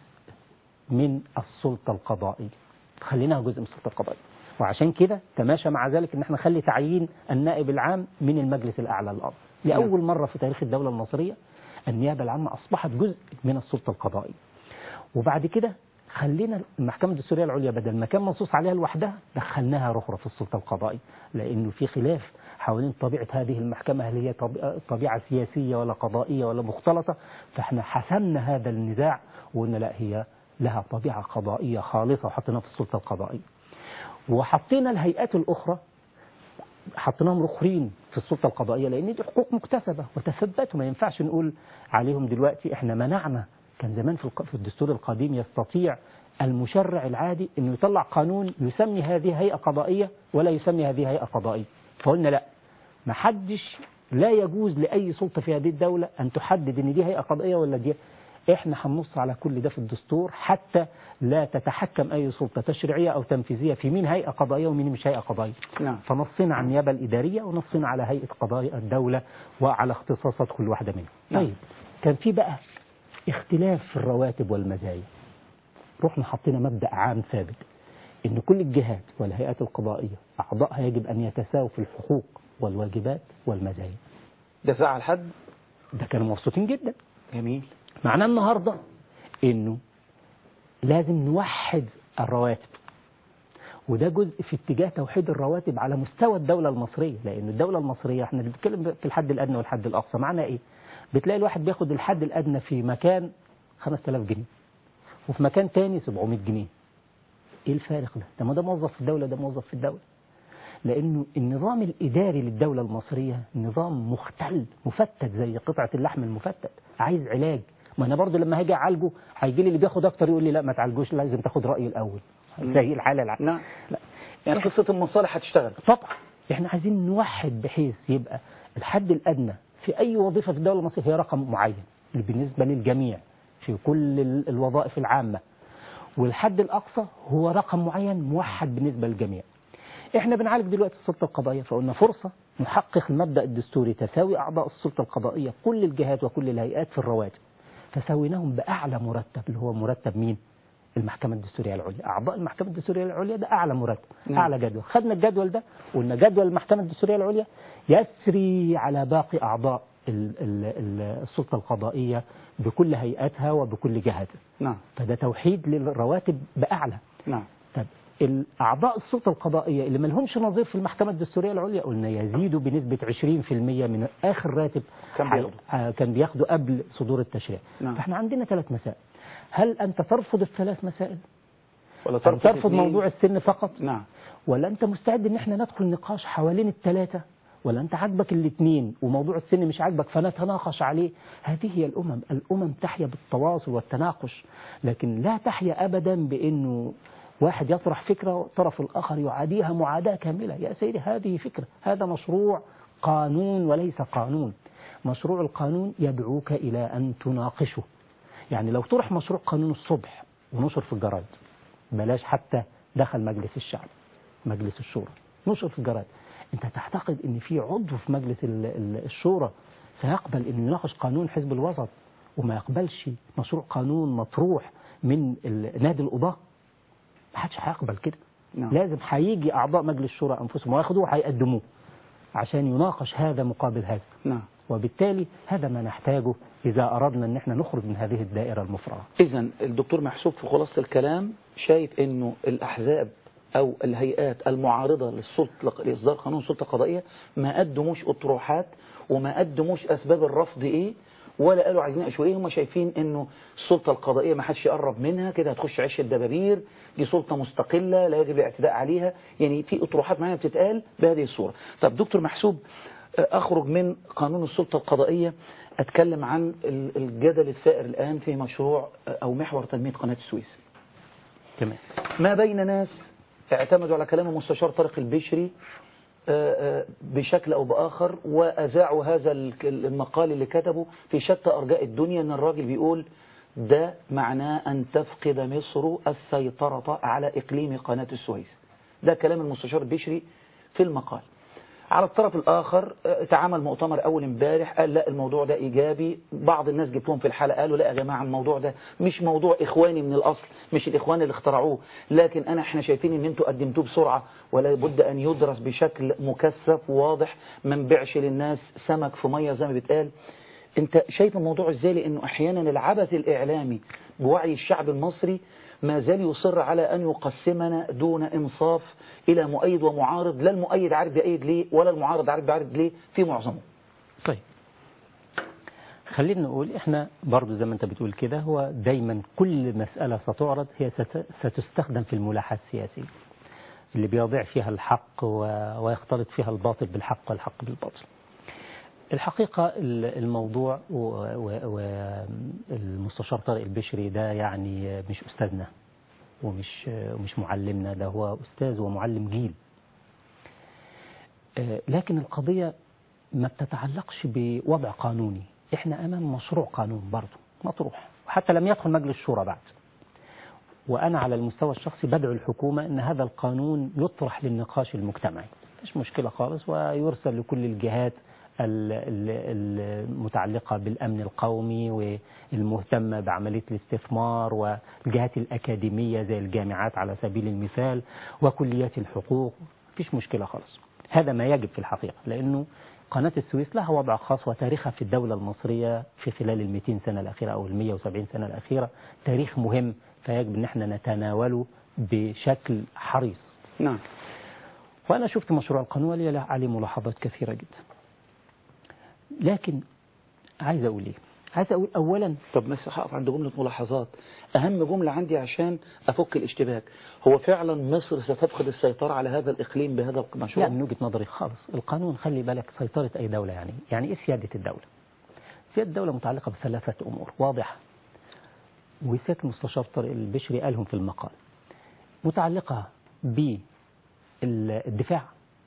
من السلطة القضائية خليناها جزء من السلطة القضائية وعشان كده تماشى مع ذلك ان احنا نخلي تعيين النائب العام من المجلس الاعلى للارض لاول مرة في تاريخ الدولة المصرية النيابة العامة اصبحت جزء من السلطة القضائية وبعد كده خلينا المحكمة الدستورية العليا بدل ما كان منصوص عليها لوحدها دخلناها رخرة في السلطة القضائية لأنه في خلاف حوالين طبيعة هذه المحكمة هل هي طبيعة, طبيعة سياسية ولا قضائية ولا مختلطة فاحنا حسمنا هذا النزاع وقلنا لا هي لها طبيعة قضائية خالصة وحطيناها في السلطة القضائية وحطينا الهيئات الأخرى حطيناهم رخرين في السلطة القضائية لأن دي حقوق مكتسبة وتثبتوا ما ينفعش نقول عليهم دلوقتي احنا منعنا كان زمان في الق- في الدستور القديم يستطيع المشرع العادي انه يطلع قانون يسمي هذه هيئة قضائية ولا يسمي هذه هيئة قضائية فقلنا لا ما حدش لا يجوز لأي سلطة في هذه الدولة أن تحدد ان دي هيئة قضائية ولا دي احنا هننص على كل ده في الدستور حتى لا تتحكم أي سلطة تشريعية أو تنفيذية في مين هيئة قضائية ومين مش هيئة قضائية نعم فنصينا على النيابة الإدارية ونصينا على هيئة قضايا الدولة وعلى اختصاصات كل واحدة منهم نعم. طيب كان في بقى اختلاف في الرواتب والمزايا رحنا حطينا مبدأ عام ثابت إن كل الجهات والهيئات القضائية أعضائها يجب أن يتساووا في الحقوق والواجبات والمزايا ده فعل حد ده كانوا مبسوطين جدا جميل معناه النهاردة إنه لازم نوحد الرواتب وده جزء في اتجاه توحيد الرواتب على مستوى الدولة المصرية لأن الدولة المصرية احنا بنتكلم في الحد الأدنى والحد الأقصى معناه إيه؟ بتلاقي الواحد بياخد الحد الأدنى في مكان 5000 جنيه وفي مكان تاني 700 جنيه إيه الفارق ده؟ ده ما ده موظف في الدولة ده موظف في الدولة لأنه النظام الإداري للدولة المصرية نظام مختل مفتت زي قطعة اللحم المفتت عايز علاج ما أنا برضو لما هاجي أعالجه هيجي لي اللي بياخد أكتر يقول لي لا ما تعالجوش لازم تاخد رأيي الأول زي الحالة الع... نعم لا يعني قصة المصالح هتشتغل طبعا احنا عايزين نوحد بحيث يبقى الحد الأدنى في أي وظيفة في الدولة المصرية هي رقم معين بالنسبة للجميع في كل ال- الوظائف العامة والحد الأقصى هو رقم معين موحد بالنسبة للجميع احنا بنعالج دلوقتي السلطة القضائية فقلنا فرصة نحقق المبدأ الدستوري تساوي أعضاء السلطة القضائية كل الجهات وكل الهيئات في الرواتب فسويناهم بأعلى مرتب اللي هو مرتب مين؟ المحكمة الدستورية العليا أعضاء المحكمة الدستورية العليا ده أعلى مرتب نعم. أعلى جدول خدنا الجدول ده قلنا جدول المحكمة الدستورية العليا يسري على باقي أعضاء ال- ال- ال- السلطة القضائية بكل هيئاتها وبكل جهاتها نعم فده توحيد للرواتب بأعلى نعم طب الأعضاء السلطة القضائية اللي ما لهمش نظير في المحكمة الدستورية العليا قلنا يزيدوا بنسبة 20% من آخر راتب كان ح- بياخده. آه، كان بياخدوا قبل صدور التشريع نعم. فاحنا عندنا ثلاث مسائل هل أنت ترفض الثلاث مسائل ولا أم ترفض ترفض اثنين؟ موضوع السن فقط نعم ولا أنت مستعد إن احنا ندخل نقاش حوالين الثلاثة ولا أنت عاجبك الاثنين وموضوع السن مش عاجبك فنتناقش عليه هذه هي الأمم الأمم تحيا بالتواصل والتناقش لكن لا تحيا أبدا بأنه واحد يطرح فكرة والطرف الآخر يعاديها معاداة كاملة يا سيدي هذه فكرة هذا مشروع قانون وليس قانون مشروع القانون يدعوك إلى أن تناقشه يعني لو طرح مشروع قانون الصبح ونشر في الجرايد بلاش حتى دخل مجلس الشعب مجلس الشورى نشر في الجرايد انت تعتقد ان في عضو في مجلس الشورى سيقبل انه يناقش قانون حزب الوسط وما يقبلش مشروع قانون مطروح من نادي القضاه ما حدش هيقبل كده نعم. لازم هيجي اعضاء مجلس الشورى انفسهم وياخدوه وهيقدموه عشان يناقش هذا مقابل هذا نعم وبالتالي هذا ما نحتاجه إذا أردنا أن احنا نخرج من هذه الدائرة المفرغة إذا الدكتور محسوب في خلاصة الكلام شايف أنه الأحزاب أو الهيئات المعارضة للسلطة لإصدار قانون سلطة قضائية ما قدموش أطروحات وما قدموش أسباب الرفض إيه ولا قالوا عايزين أشوا إيه هم شايفين أنه السلطة القضائية ما حدش يقرب منها كده هتخش عش الدبابير دي سلطة مستقلة لا يجب الاعتداء عليها يعني في أطروحات معينة بتتقال بهذه الصورة طب دكتور محسوب أخرج من قانون السلطة القضائية أتكلم عن الجدل السائر الآن في مشروع أو محور تنمية قناة السويس تمام ما بين ناس اعتمدوا على كلام المستشار طارق البشري بشكل أو بآخر وأذاعوا هذا المقال اللي كتبه في شتى أرجاء الدنيا أن الراجل بيقول ده معناه أن تفقد مصر السيطرة على إقليم قناة السويس ده كلام المستشار البشري في المقال على الطرف الآخر تعامل مؤتمر أول امبارح قال لا الموضوع ده إيجابي بعض الناس جبتهم في الحلقة قالوا لا يا جماعة الموضوع ده مش موضوع إخواني من الأصل مش الإخوان اللي اخترعوه لكن أنا احنا شايفين ان انتوا قدمتوه بسرعة ولا بد أن يدرس بشكل مكثف وواضح ما نبيعش للناس سمك في مية زي ما بيتقال انت شايف الموضوع ازاي لانه احيانا العبث الاعلامي بوعي الشعب المصري ما زال يصر على أن يقسمنا دون إنصاف إلى مؤيد ومعارض لا المؤيد عارف بيأيد ليه ولا المعارض عارف بيعارض ليه في معظمه طيب خلينا نقول احنا برضو زي ما انت بتقول كده هو دايما كل مسألة ستعرض هي ستستخدم في الملاحة السياسية اللي بيضيع فيها الحق ويختلط فيها الباطل بالحق والحق بالباطل الحقيقة الموضوع والمستشار طارق البشري ده يعني مش أستاذنا ومش مش معلمنا ده هو أستاذ ومعلم جيل لكن القضية ما بتتعلقش بوضع قانوني احنا أمام مشروع قانون برضه مطروح وحتى لم يدخل مجلس الشورى بعد وأنا على المستوى الشخصي بدعو الحكومة أن هذا القانون يطرح للنقاش المجتمعي مش مشكلة خالص ويرسل لكل الجهات المتعلقة بالأمن القومي والمهتمة بعملية الاستثمار والجهات الأكاديمية زي الجامعات على سبيل المثال وكليات الحقوق فيش مشكلة خالص هذا ما يجب في الحقيقة لأنه قناة السويس لها وضع خاص وتاريخها في الدولة المصرية في خلال ال 200 سنة الأخيرة أو ال 170 سنة الأخيرة تاريخ مهم فيجب أن احنا نتناوله بشكل حريص نعم وأنا شفت مشروع القانون ولي عليه ملاحظات كثيرة جدا لكن عايز أقول إيه عايز أقول أولا طب بس هقف عند جملة ملاحظات أهم جملة عندي عشان أفك الاشتباك هو فعلا مصر ستفقد السيطرة على هذا الإقليم بهذا المشروع لا من وجهة نظري خالص القانون خلي بالك سيطرة أي دولة يعني يعني إيه سيادة الدولة سيادة الدولة متعلقة بثلاثة أمور واضحة وسيادة المستشار طارق البشري قالهم في المقال متعلقة بالدفاع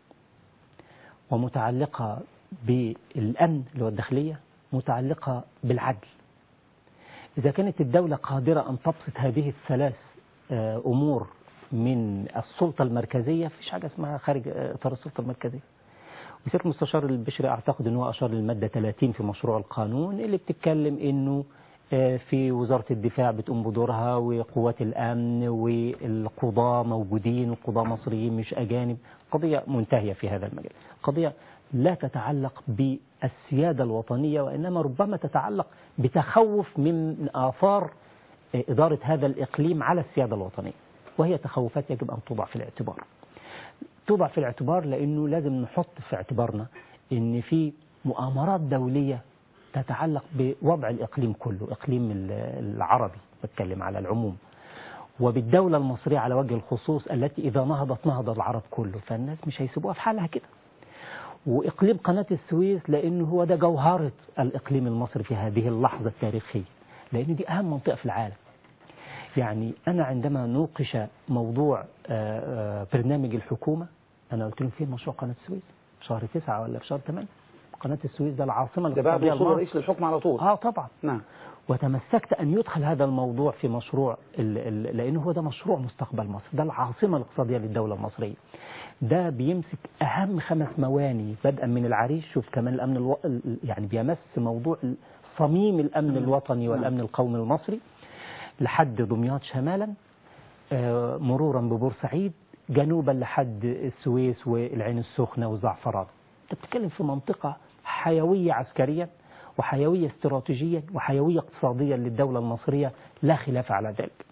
ومتعلقة بالأمن اللي هو الداخلية متعلقة بالعدل إذا كانت الدولة قادرة أن تبسط هذه الثلاث أمور من السلطة المركزية فيش حاجة اسمها خارج إطار السلطة المركزية وسيادة المستشار البشري أعتقد أنه أشار للمادة 30 في مشروع القانون اللي بتتكلم أنه في وزارة الدفاع بتقوم بدورها وقوات الأمن والقضاة موجودين وقضاة مصريين مش أجانب قضية منتهية في هذا المجال قضية لا تتعلق بالسيادة الوطنية وإنما ربما تتعلق بتخوف من آثار إدارة هذا الإقليم على السيادة الوطنية وهي تخوفات يجب أن توضع في الاعتبار توضع في الاعتبار لأنه لازم نحط في اعتبارنا أن في مؤامرات دولية تتعلق بوضع الإقليم كله إقليم العربي بتكلم على العموم وبالدولة المصرية على وجه الخصوص التي إذا نهضت نهض العرب كله فالناس مش هيسيبوها في حالها كده وإقليم قناة السويس لأنه هو ده جوهرة الإقليم المصري في هذه اللحظة التاريخية لأن دي أهم منطقة في العالم يعني أنا عندما نوقش موضوع آه، آه، برنامج الحكومة أنا قلت لهم فين مشروع قناة السويس في شهر تسعة ولا في شهر ثمانية قناة السويس ده العاصمة ده بعد الاقتصادية وصول لمصر. الرئيس للحكم على طول اه طبعا نعم وتمسكت أن يدخل هذا الموضوع في مشروع ال- ال- لأنه هو ده مشروع مستقبل مصر ده العاصمة الاقتصادية للدولة المصرية ده بيمسك أهم خمس مواني بدءا من العريش شوف كمان الأمن الو... ال- يعني بيمس موضوع صميم الأمن الوطني والأمن القومي المصري لحد دمياط شمالا آه، مرورا ببورسعيد جنوبا لحد السويس والعين السخنة والزعفران انت بتتكلم في منطقة حيوية عسكريا وحيوية استراتيجيا وحيوية اقتصاديا للدولة المصرية لا خلاف على ذلك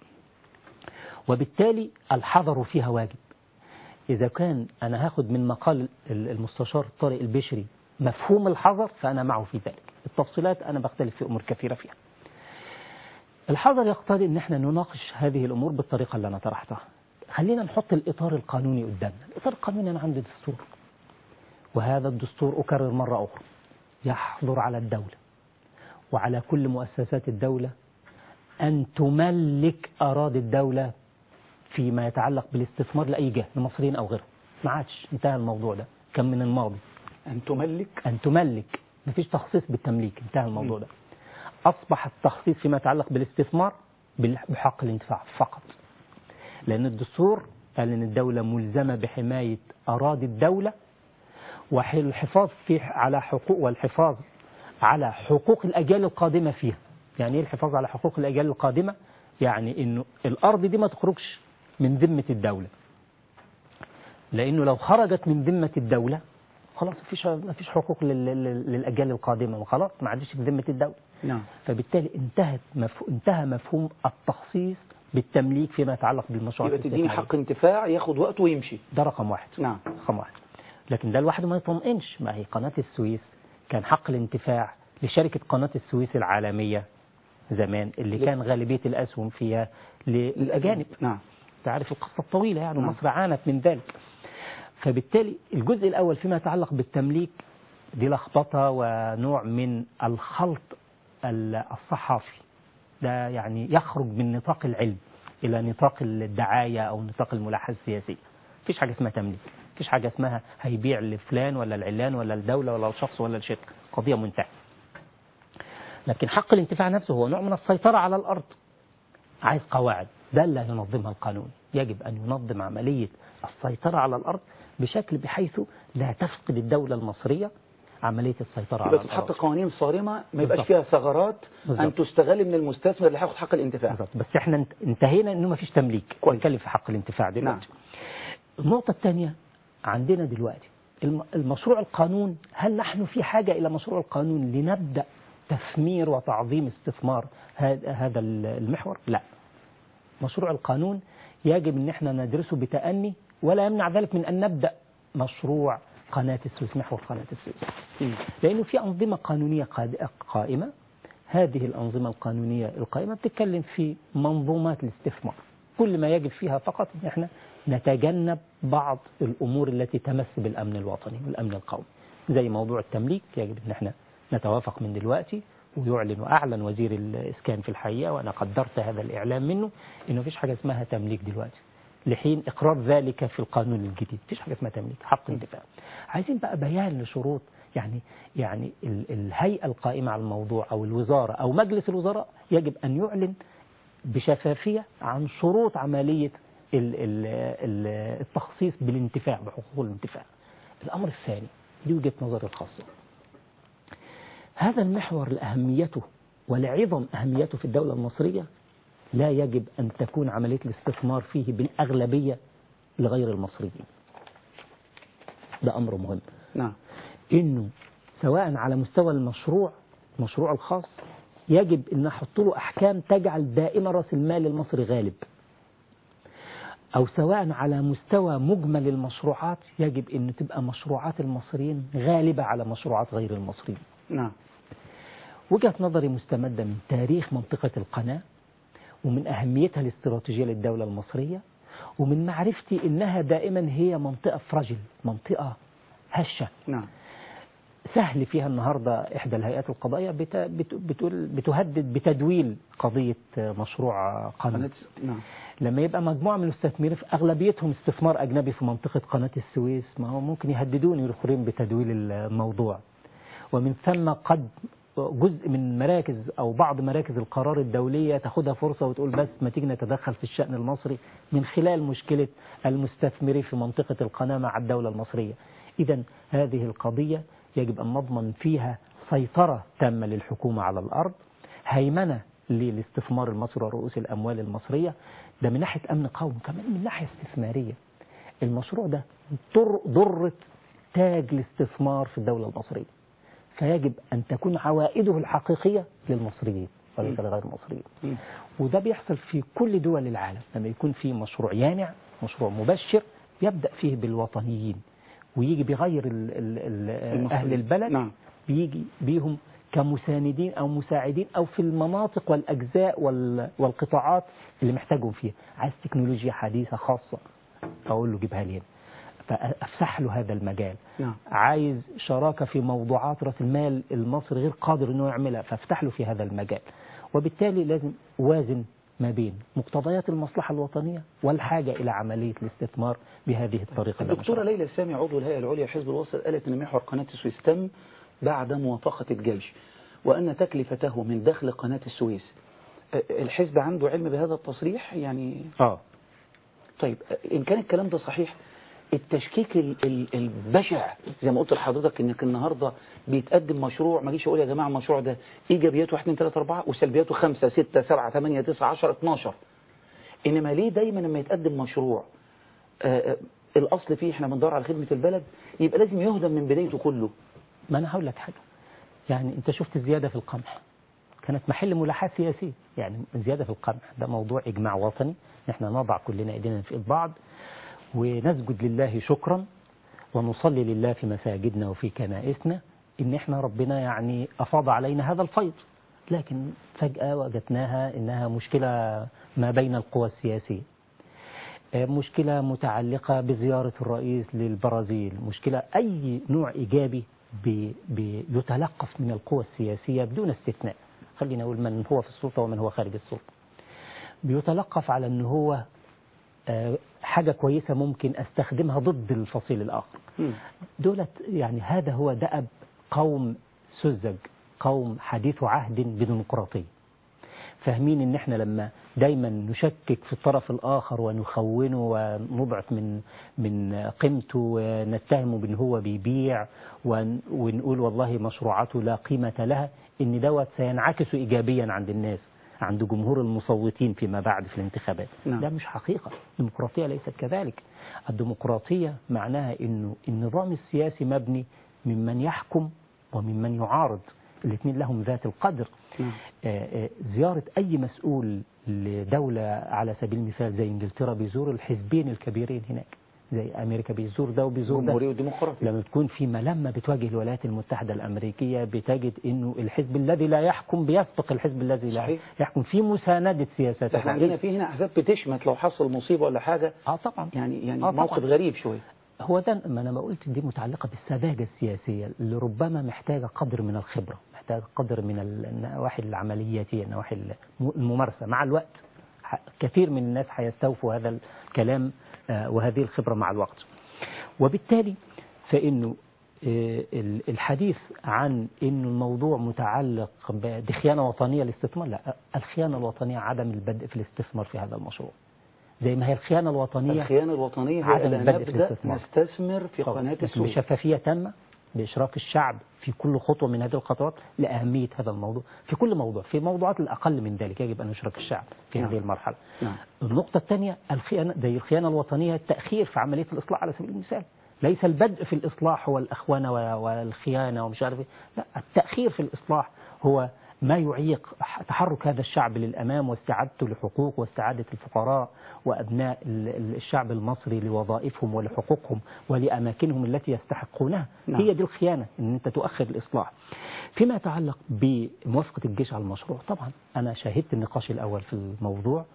وبالتالي الحذر فيها واجب إذا كان أنا هاخد من مقال ال- المستشار طارق البشري مفهوم الحذر فأنا معه في ذلك التفصيلات أنا بختلف في أمور كثيرة فيها الحذر يقتضي ان احنا نناقش هذه الامور بالطريقه اللي انا طرحتها. خلينا نحط الاطار القانوني قدامنا، الاطار القانوني انا عندي دستور. وهذا الدستور اكرر مره اخرى يحظر على الدوله وعلى كل مؤسسات الدوله ان تملك اراضي الدوله فيما يتعلق بالاستثمار لاي جهه لمصريين او غيرهم. ما عادش انتهى الموضوع ده، كان من الماضي. أن تملك أن تملك مفيش تخصيص بالتمليك انتهى الموضوع ده أصبح التخصيص فيما يتعلق بالاستثمار بال- بحق الانتفاع فقط لأن الدستور قال أن الدولة ملزمة بحماية أراضي الدولة والحفاظ في على حقوق والحفاظ على حقوق الأجيال القادمة فيها يعني إيه الحفاظ على حقوق الأجيال القادمة يعني إنه الأرض دي ما تخرجش من ذمة الدولة لأنه لو خرجت من ذمة الدولة خلاص مفيش مفيش حقوق لل- لل- للأجيال القادمة وخلاص ما عادش في ذمة الدولة نعم فبالتالي انتهت مف... انتهى مفهوم التخصيص بالتمليك فيما يتعلق بالمشروعات يبقى تديني الاستثمارية. حق انتفاع ياخد وقته ويمشي ده رقم واحد نعم رقم واحد لكن ده لوحده ما يطمئنش ما هي قناة السويس كان حق الانتفاع لشركة قناة السويس العالمية زمان اللي ل- كان غالبية الأسهم فيها للأجانب نعم تعرف القصة الطويلة يعني نعم. مصر عانت من ذلك فبالتالي الجزء الأول فيما يتعلق بالتمليك دي لخبطة ونوع من الخلط ال- الصحافي ده يعني يخرج من نطاق العلم إلى نطاق الدعاية أو نطاق الملاحظة السياسية مفيش حاجة اسمها تمليك مفيش حاجة اسمها هيبيع لفلان ولا العلان ولا الدولة ولا الشخص ولا الشركة قضية منتهية لكن حق الانتفاع نفسه هو نوع من السيطرة على الأرض عايز قواعد ده اللي ينظمها القانون يجب أن ينظم عملية السيطرة على الأرض بشكل بحيث لا تفقد الدولة المصرية عملية السيطرة على يبقى تتحط الأرض قوانين صارمة ما يبقاش بالظبط. فيها ثغرات أن بالظبط. تستغل من المستثمر اللي هياخد حق الانتفاع بالظبط بس احنا انت- انتهينا انه ما فيش تمليك كويس. نتكلم في حق الانتفاع دلوقتي نعم. النقطة الثانية عندنا دلوقتي الم- المشروع القانون هل نحن في حاجة إلى مشروع القانون لنبدأ تثمير وتعظيم استثمار هذا هذا المحور؟ لا مشروع القانون يجب ان احنا ندرسه بتأني ولا يمنع ذلك من ان نبدأ مشروع قناة السويس محور قناة السويس مم. لأنه في أنظمة قانونية قاد- قائمة هذه الأنظمة القانونية القائمة بتتكلم في منظومات الاستثمار كل ما يجب فيها فقط ان احنا نتجنب بعض الأمور التي تمس بالأمن الوطني والأمن القومي زي موضوع التمليك يجب ان احنا نتوافق من دلوقتي ويعلن وأعلن وزير الإسكان في الحقيقة وأنا قدرت هذا الإعلام منه إنه مفيش حاجة اسمها تمليك دلوقتي لحين إقرار ذلك في القانون الجديد مفيش حاجة اسمها تمليك حق انتفاع عايزين بقى بيان لشروط يعني يعني ال- الهيئة القائمة على الموضوع أو الوزارة أو مجلس الوزراء يجب أن يعلن بشفافية عن شروط عملية ال- ال- ال- التخصيص بالانتفاع بحقوق الانتفاع الأمر الثاني دي وجهة نظري الخاصة هذا المحور لأهميته ولعظم أهميته في الدولة المصرية لا يجب أن تكون عملية الاستثمار فيه بالأغلبية لغير المصريين ده أمر مهم نعم انه سواء على مستوى المشروع المشروع الخاص يجب ان نحط له احكام تجعل دائما راس المال المصري غالب او سواء على مستوى مجمل المشروعات يجب ان تبقى مشروعات المصريين غالبة على مشروعات غير المصريين نعم وجهة نظري مستمدة من تاريخ منطقة القناة ومن أهميتها الاستراتيجية للدولة المصرية ومن معرفتي إنها دائما هي منطقة فراجل منطقة هشة نعم سهل فيها النهاردة إحدى الهيئات القضائية بت- بت- بتقول بتهدد بتدويل قضية مشروع قناة قناة- نعم لما يبقى مجموعة من المستثمرين في أغلبيتهم استثمار أجنبي في منطقة قناة السويس ما هو ممكن يهددوني الآخرين بتدويل الموضوع ومن ثم قد جزء من مراكز أو بعض مراكز القرار الدولية تاخدها فرصة وتقول بس ما تيجي نتدخل في الشأن المصري من خلال مشكلة المستثمرين في منطقة القناة مع الدولة المصرية إذا هذه القضية يجب أن نضمن فيها سيطرة تامة للحكومة على الأرض هيمنة للاستثمار المصري ورؤوس الأموال المصرية ده من ناحية أمن قومي كمان من ناحية استثمارية المشروع ده ضر ضرة تاج الاستثمار في الدولة المصرية فيجب أن تكون عوائده الحقيقية للمصريين وليس لغير المصريين مم. وده بيحصل في كل دول العالم لما يكون في مشروع يانع مشروع مبشر يبدأ فيه بالوطنيين ويجي بيغير ال ال ال المصريين. أهل البلد نعم. بيجي بيهم كمساندين أو مساعدين أو في المناطق والأجزاء وال- والقطاعات اللي محتاجهم فيها عايز تكنولوجيا حديثة خاصة أقول له جيبها لي هنا فأفسح له هذا المجال نعم. عايز شراكة في موضوعات رأس المال المصري غير قادر أنه يعملها فافتح له في هذا المجال وبالتالي لازم وازن ما بين مقتضيات المصلحة الوطنية والحاجة إلى عملية الاستثمار بهذه الطريقة اللي أنا الدكتورة شرحتها. ليلى السامي عضو الهيئة العليا حزب الوسط قالت أن محور قناة السويس تم بعد موافقة الجيش وأن تكلفته من دخل قناة السويس أه، الحزب عنده علم بهذا التصريح يعني آه طيب أه، إن كان الكلام ده صحيح التشكيك ال- ال- البشع زي ما قلت لحضرتك انك النهارده بيتقدم مشروع ما جيش اقول يا جماعه المشروع ده ايجابياته 1 2 3 4 وسلبياته 5 6 7 8 9 10 12 انما ليه دايما لما يتقدم مشروع آه، آه، الاصل فيه احنا بندور على خدمه البلد يبقى لازم يهدم من بدايته كله ما أنا هقول لك حاجة يعني أنت شفت الزيادة في القمح كانت محل ملاحاة سياسية يعني زيادة في القمح ده موضوع إجماع وطني احنا نضع كلنا ايدينا في ايد بعض ونسجد لله شكرا ونصلي لله في مساجدنا وفي كنائسنا ان احنا ربنا يعني افاض علينا هذا الفيض لكن فجأة وجدناها انها مشكلة ما بين القوى السياسية مشكلة متعلقة بزيارة الرئيس للبرازيل مشكلة أي نوع إيجابي بي- بي- يتلقف من القوى السياسية بدون استثناء خلينا نقول من هو في السلطة ومن هو خارج السلطة بيتلقف على أنه هو آه، حاجة كويسة ممكن أستخدمها ضد الفصيل الآخر مم. دولت يعني هذا هو دأب قوم سذج قوم حديث عهد بديمقراطية فاهمين ان احنا لما دايما نشكك في الطرف الاخر ونخونه ونضعف من من قيمته ونتهمه بان هو بيبيع ون- ونقول والله مشروعاته لا قيمة لها ان دوت سينعكس ايجابيا عند الناس عند جمهور المصوتين فيما بعد في الانتخابات نعم. ده مش حقيقة الديمقراطية ليست كذلك الديمقراطية معناها انه النظام السياسي مبني ممن يحكم وممن يعارض الاثنين لهم ذات القدر نعم. آه، آه، زيارة أي مسؤول لدولة على سبيل المثال زي إنجلترا بيزور الحزبين الكبيرين هناك زي أمريكا بيزور ده وبيزور ده جمهوري وديمقراطي لما تكون في ملمة بتواجه الولايات المتحدة الأمريكية بتجد أنه الحزب الذي لا يحكم بيسبق الحزب الذي لا صحيح. يحكم في مساندة سياسات ده احنا عندنا في هنا احزاب بتشمت لو حصل مصيبه ولا حاجه اه طبعا يعني يعني آه موقف طبعاً. غريب شويه هو ده ما انا ما قلت دي متعلقه بالسذاجه السياسيه اللي ربما محتاجه قدر من الخبره محتاجه قدر من النواحي العملياتيه النواحي الم- الممارسه مع الوقت ح- كثير من الناس هيستوفوا هذا الكلام آه، وهذه الخبره مع الوقت وبالتالي فانه آه، ال- الحديث عن انه الموضوع متعلق ب- بخيانه وطنيه للاستثمار لا الخيانه الوطنيه عدم البدء في الاستثمار في هذا المشروع زي ما هي الخيانه الوطنيه الخيانه الوطنيه هي عدم أن البدء في نبدا الاستثمار. نستثمر في طبعاً. قناه لكن السويس بشفافية تامة بإشراك الشعب في كل خطوة من هذه الخطوات لأهمية هذا الموضوع في كل موضوع في موضوعات الأقل من ذلك يجب أن يشرك الشعب في نعم. هذه المرحلة نعم. النقطة الثانية الخيانة زي الخيانة الوطنية التأخير في عملية الإصلاح على سبيل المثال ليس البدء في الإصلاح هو الأخوانة و- والخيانة ومش عارف إيه. لا التأخير في الإصلاح هو ما يعيق تحرك هذا الشعب للأمام واستعادته لحقوق واستعادة الفقراء وأبناء ال- ال- الشعب المصري لوظائفهم ولحقوقهم ولأماكنهم التي يستحقونها نعم. هي دي الخيانة أن أنت تؤخر الإصلاح فيما يتعلق بموافقة الجيش على المشروع طبعا أنا شاهدت النقاش الأول في الموضوع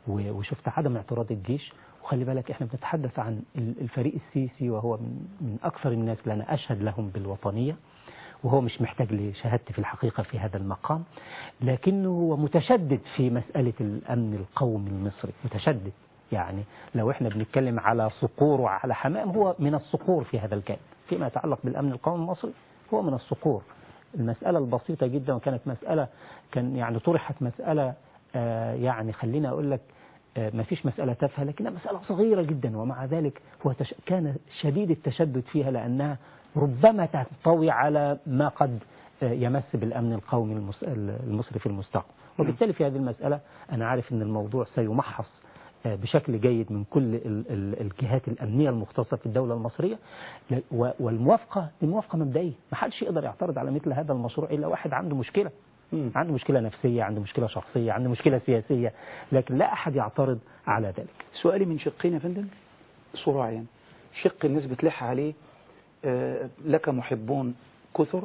و- وشفت عدم اعتراض الجيش وخلي بالك احنا بنتحدث عن ال- الفريق السيسي وهو من, من أكثر الناس اللي أنا أشهد لهم بالوطنية وهو مش محتاج لشهادتي في الحقيقة في هذا المقام لكنه هو متشدد في مسألة الأمن القومي المصري متشدد يعني لو احنا بنتكلم على صقور وعلى حمام هو من الصقور في هذا الكلام فيما يتعلق بالأمن القومي المصري هو من الصقور المسألة البسيطة جدا وكانت مسألة كان يعني طرحت مسألة آه يعني خلينا أقول لك آه ما فيش مسألة تافهة لكنها مسألة صغيرة جدا ومع ذلك هو تش... كان شديد التشدد فيها لأنها ربما تنطوي على ما قد آه يمس بالأمن القومي المس... المصري في المستقبل وبالتالي في هذه المسألة أنا عارف أن الموضوع سيمحص آه، بشكل جيد من كل ال- ال- الجهات الأمنية المختصة في الدولة المصرية ل- و- والموافقة دي موافقة مبدئية ما حدش يقدر يعترض على مثل هذا المشروع إلا واحد عنده مشكلة مم. عنده مشكلة نفسية عنده مشكلة شخصية عنده مشكلة سياسية لكن لا أحد يعترض على ذلك سؤالي من شقين يا فندم صراع يعني شق الناس بتلح عليه آه، لك محبون كثر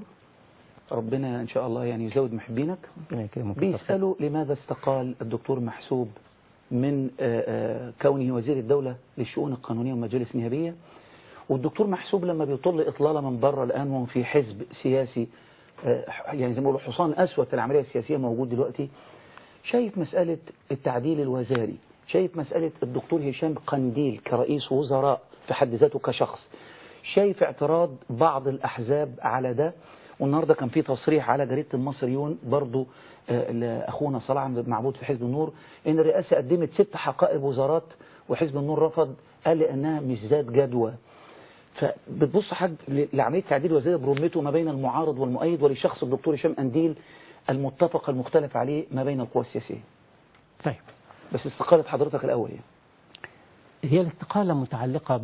ربنا إن شاء الله يعني يزود محبينك ربنا يكرمك. بيسألوا لماذا استقال الدكتور محسوب من آه، آه، كونه وزير الدولة للشؤون القانونية والمجالس النيابية والدكتور محسوب لما بيطل إطلالة من بره الآن وهو في حزب سياسي آه، يعني زي ما بيقولوا حصان أسود في العملية السياسية موجود دلوقتي شايف مسألة التعديل الوزاري شايف مسألة الدكتور هشام قنديل كرئيس وزراء في حد ذاته كشخص شايف اعتراض بعض الأحزاب على ده والنهاردة كان في تصريح على جريدة المصريون برضو آه، لأخونا صلاح عبد المعبود في حزب النور إن الرئاسة قدمت ست حقائب وزارات وحزب النور رفض قال لأنها مش ذات جدوى فبتبص حاج لعملية تعديل وزاري برمته ما بين المعارض والمؤيد ولشخص الدكتور هشام قنديل المتفق المختلف عليه ما بين القوى السياسية طيب بس استقالة حضرتك الأول يعني. هي الاستقالة متعلقة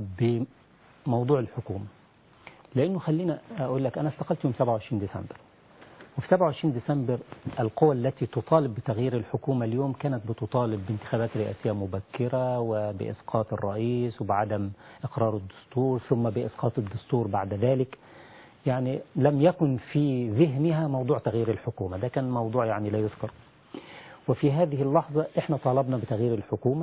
بموضوع الحكومة لأنه خلينا أقول لك أنا استقلت يوم 27 ديسمبر وفي 27 ديسمبر القوى التي تطالب بتغيير الحكومة اليوم كانت بتطالب بانتخابات رئاسية مبكرة وبإسقاط الرئيس وبعدم إقرار الدستور ثم بإسقاط الدستور بعد ذلك يعني لم يكن في ذهنها موضوع تغيير الحكومة ده كان موضوع يعني لا يذكر وفي هذه اللحظة احنا طالبنا بتغيير الحكومة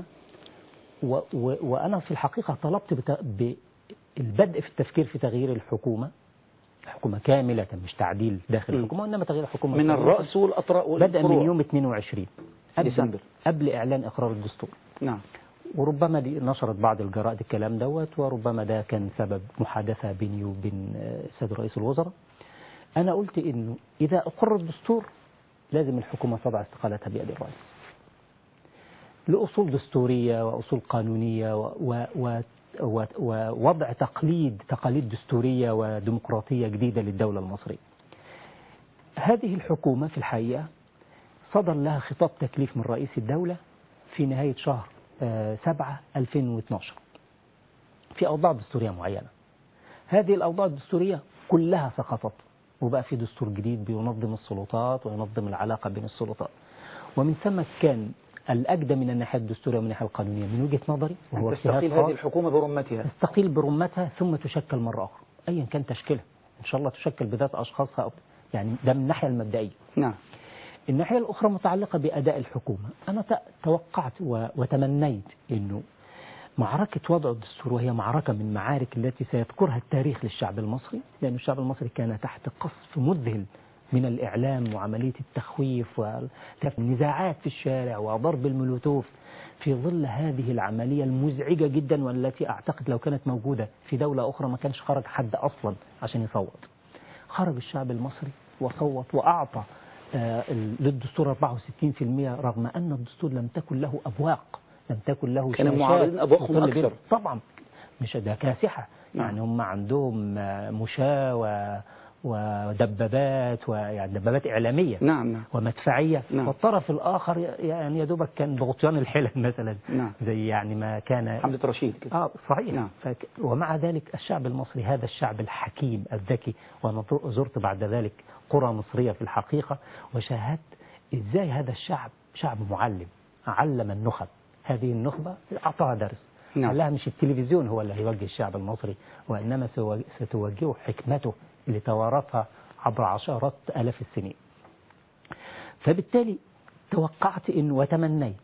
و و وأنا في الحقيقة طلبت بت... بالبدء في التفكير في تغيير الحكومة حكومة كاملة مش تعديل داخل م. الحكومة وإنما تغيير الحكومة من كاملة. الرأس والأطراف بدءا والفروع. من يوم 22 قبل, ديسمبر. قبل إعلان إقرار الدستور نعم وربما دي نشرت بعض الجرائد الكلام دوت وربما ده كان سبب محادثة بيني وبين آه، السيد رئيس الوزراء أنا قلت إنه إذا أقر الدستور لازم الحكومة تضع استقالتها بيد الرئيس لأصول دستورية وأصول قانونية و و و و ووضع تقليد تقاليد دستورية وديمقراطية جديدة للدولة المصرية هذه الحكومة في الحقيقة صدر لها خطاب تكليف من رئيس الدولة في نهاية شهر آه، سبعة 2012 في أوضاع دستورية معينة هذه الأوضاع الدستورية كلها سقطت وبقى في دستور جديد بينظم السلطات وينظم العلاقة بين السلطات ومن ثم كان الأجدى من الناحية الدستورية ومن الناحية القانونية من وجهة نظري وهو اجتهاد تستقيل خاص هذه الحكومة برمتها تستقيل برمتها ثم تشكل مرة أخرى أيا كان تشكيلها إن شاء الله تشكل بذات أشخاصها أو يعني ده من الناحية المبدئية نعم الناحية الأخرى متعلقة بأداء الحكومة أنا ت- توقعت و- وتمنيت أنه معركة وضع الدستور وهي معركة من معارك التي سيذكرها التاريخ للشعب المصري لأن الشعب المصري كان تحت قصف مذهل من الإعلام وعملية التخويف والنزاعات في الشارع وضرب الملوتوف في ظل هذه العملية المزعجة جدا والتي أعتقد لو كانت موجودة في دولة أخرى ما كانش خرج حد أصلا عشان يصوت خرج الشعب المصري وصوت وأعطى آه، ال- للدستور 64% رغم أن الدستور لم تكن له أبواق لم تكن له كان شاشات المعارضين أبواقهم تطل بها. أكثر. طبعا مش ده كاسحة نعم. يعني هم عندهم آه، مشاة و- ودبابات ويعني دبابات إعلامية نعم نعم ومدفعية نعم. والطرف الآخر ي- يعني يا دوبك كان بغطيان الحلل مثلا نعم. زي يعني ما كان حملة رشيد كده آه صحيح نعم. فك... ومع ذلك الشعب المصري هذا الشعب الحكيم الذكي وأنا زرت بعد ذلك قرى مصرية في الحقيقة وشاهدت إزاي هذا الشعب شعب معلم علم النخب هذه النخبة أعطاها درس نعم. قال لها مش التلفزيون هو اللي هيوجه الشعب المصري وإنما سو- ستوجهه حكمته اللي توارثها عبر عشرات آلاف السنين فبالتالي توقعت إن وتمنيت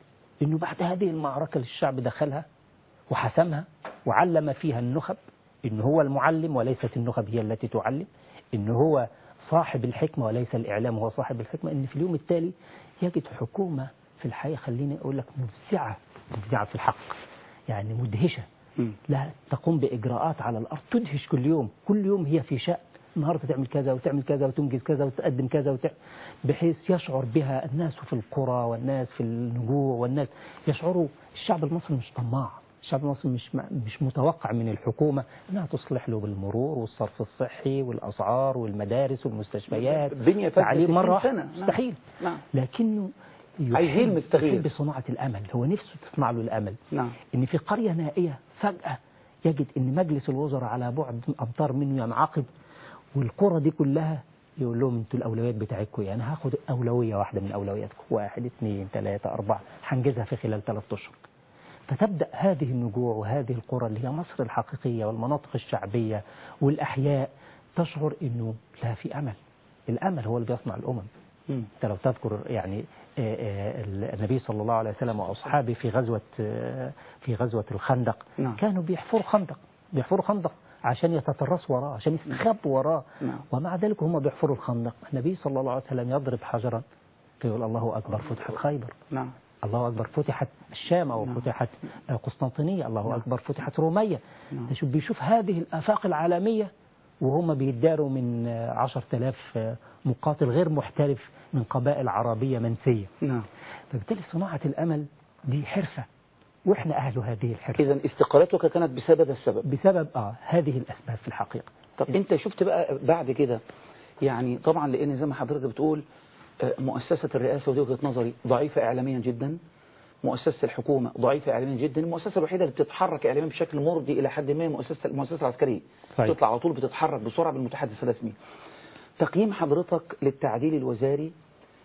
انه بعد هذه المعركة اللي الشعب دخلها وحسمها وعلم فيها النخب إن هو المعلم وليست النخب هي التي تعلم إن هو صاحب الحكمة وليس الإعلام هو صاحب الحكمة إن في اليوم التالي يجد حكومة في الحقيقة خليني أقول لك مفزعة مفزعة في الحق يعني مدهشة مم. لا تقوم بإجراءات على الأرض تدهش كل يوم كل يوم هي في شأن النهارده تعمل كذا وتعمل كذا وتنجز كذا وتقدم كذا وتع... بحيث يشعر بها الناس في القرى والناس في النجوع والناس يشعروا الشعب المصري مش طماع الشعب المصري مش مش متوقع من الحكومة انها تصلح له بالمرور والصرف الصحي والاسعار والمدارس والمستشفيات الدنيا فاتت تعليم 60 مرة سنة. واحدة. نعم. مستحيل نعم. لكنه عايزين يحب, مستغير. يحب صناعة الأمل هو نفسه تصنع له الأمل نعم. إن في قرية نائية فجأة يجد إن مجلس الوزراء على بعد أمتار منه ينعقد والقرى دي كلها يقول لهم انتوا الأولويات بتاعتكم يعني هاخد أولوية واحدة من أولوياتكم واحد اثنين ثلاثة أربعة هنجزها في خلال ثلاثة أشهر فتبدأ هذه النجوع وهذه القرى اللي هي مصر الحقيقية والمناطق الشعبية والأحياء تشعر إنه لا في أمل الأمل هو اللي بيصنع الأمم مم. انت لو تذكر يعني آه، آه، النبي صلى الله عليه وسلم واصحابه في غزوه آه، في غزوه الخندق نعم. كانوا بيحفروا خندق بيحفروا خندق عشان يتترسوا وراه عشان يستخبوا وراه نعم. ومع ذلك هم بيحفروا الخندق النبي صلى الله عليه وسلم يضرب حجرا فيقول الله اكبر فتحت خيبر نعم الله أكبر فتحت الشام أو فتحت آه، قسطنطينية الله نعم. أكبر فتحت رومية نعم. تشوف بيشوف هذه الآفاق العالمية وهم بيداروا من آه، عشر تلاف آه، مقاتل غير محترف من قبائل عربية منسية نعم فبالتالي صناعة الأمل دي حرفة وإحنا أهل هذه الحرفة إذا استقالتك كانت بسبب السبب بسبب آه هذه الأسباب في الحقيقة طب أنت شفت بقى بعد كده يعني طبعا لأن زي ما حضرتك بتقول آه، مؤسسة الرئاسة ودي وجهة نظري ضعيفة إعلاميا جدا مؤسسة الحكومة ضعيفة إعلاميا جدا المؤسسة الوحيدة اللي بتتحرك إعلاميا بشكل مرضي إلى حد ما مؤسسة المؤسسة العسكرية صحيح. تطلع على طول بتتحرك بسرعة بالمتحدث الرسمي تقييم حضرتك للتعديل الوزاري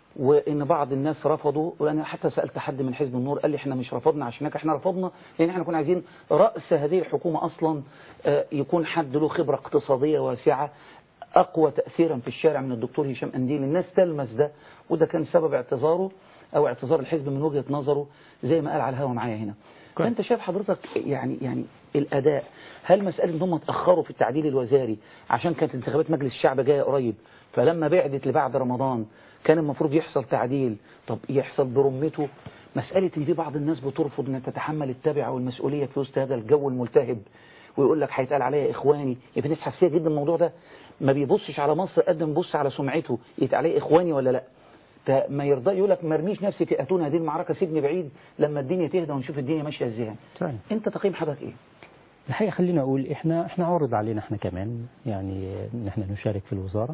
وان بعض الناس رفضوا وانا حتى سالت حد من حزب النور قال لي احنا مش رفضنا عشان احنا رفضنا لان احنا كنا عايزين راس هذه الحكومه اصلا آه، يكون حد له خبره اقتصاديه واسعه اقوى تاثيرا في الشارع من الدكتور هشام انديل الناس تلمس ده وده كان سبب اعتذاره او اعتذار الحزب من وجهه نظره زي ما قال على الهوا معايا هنا كويس. فانت شايف حضرتك يعني يعني الاداء هل مساله ان هم اتاخروا في التعديل الوزاري عشان كانت انتخابات مجلس الشعب جايه قريب فلما بعدت لبعد رمضان كان المفروض يحصل تعديل طب يحصل برمته مساله ان في بعض الناس بترفض ان تتحمل التبعه والمسؤوليه في وسط هذا الجو الملتهب ويقول لك هيتقال عليا اخواني يبقى في ناس حساسيه جدا الموضوع ده ما بيبصش على مصر قد ما بيبص على سمعته يتقال عليه اخواني ولا لا فما يرضى يقول لك ما ارميش نفسي في اتون هذه المعركه سيبني بعيد لما الدنيا تهدى ونشوف الدنيا ماشيه ازاي فعلا. انت تقييم حضرتك ايه الحقيقة خلينا أقول إحنا إحنا عرض علينا إحنا كمان يعني إن إحنا نشارك في الوزارة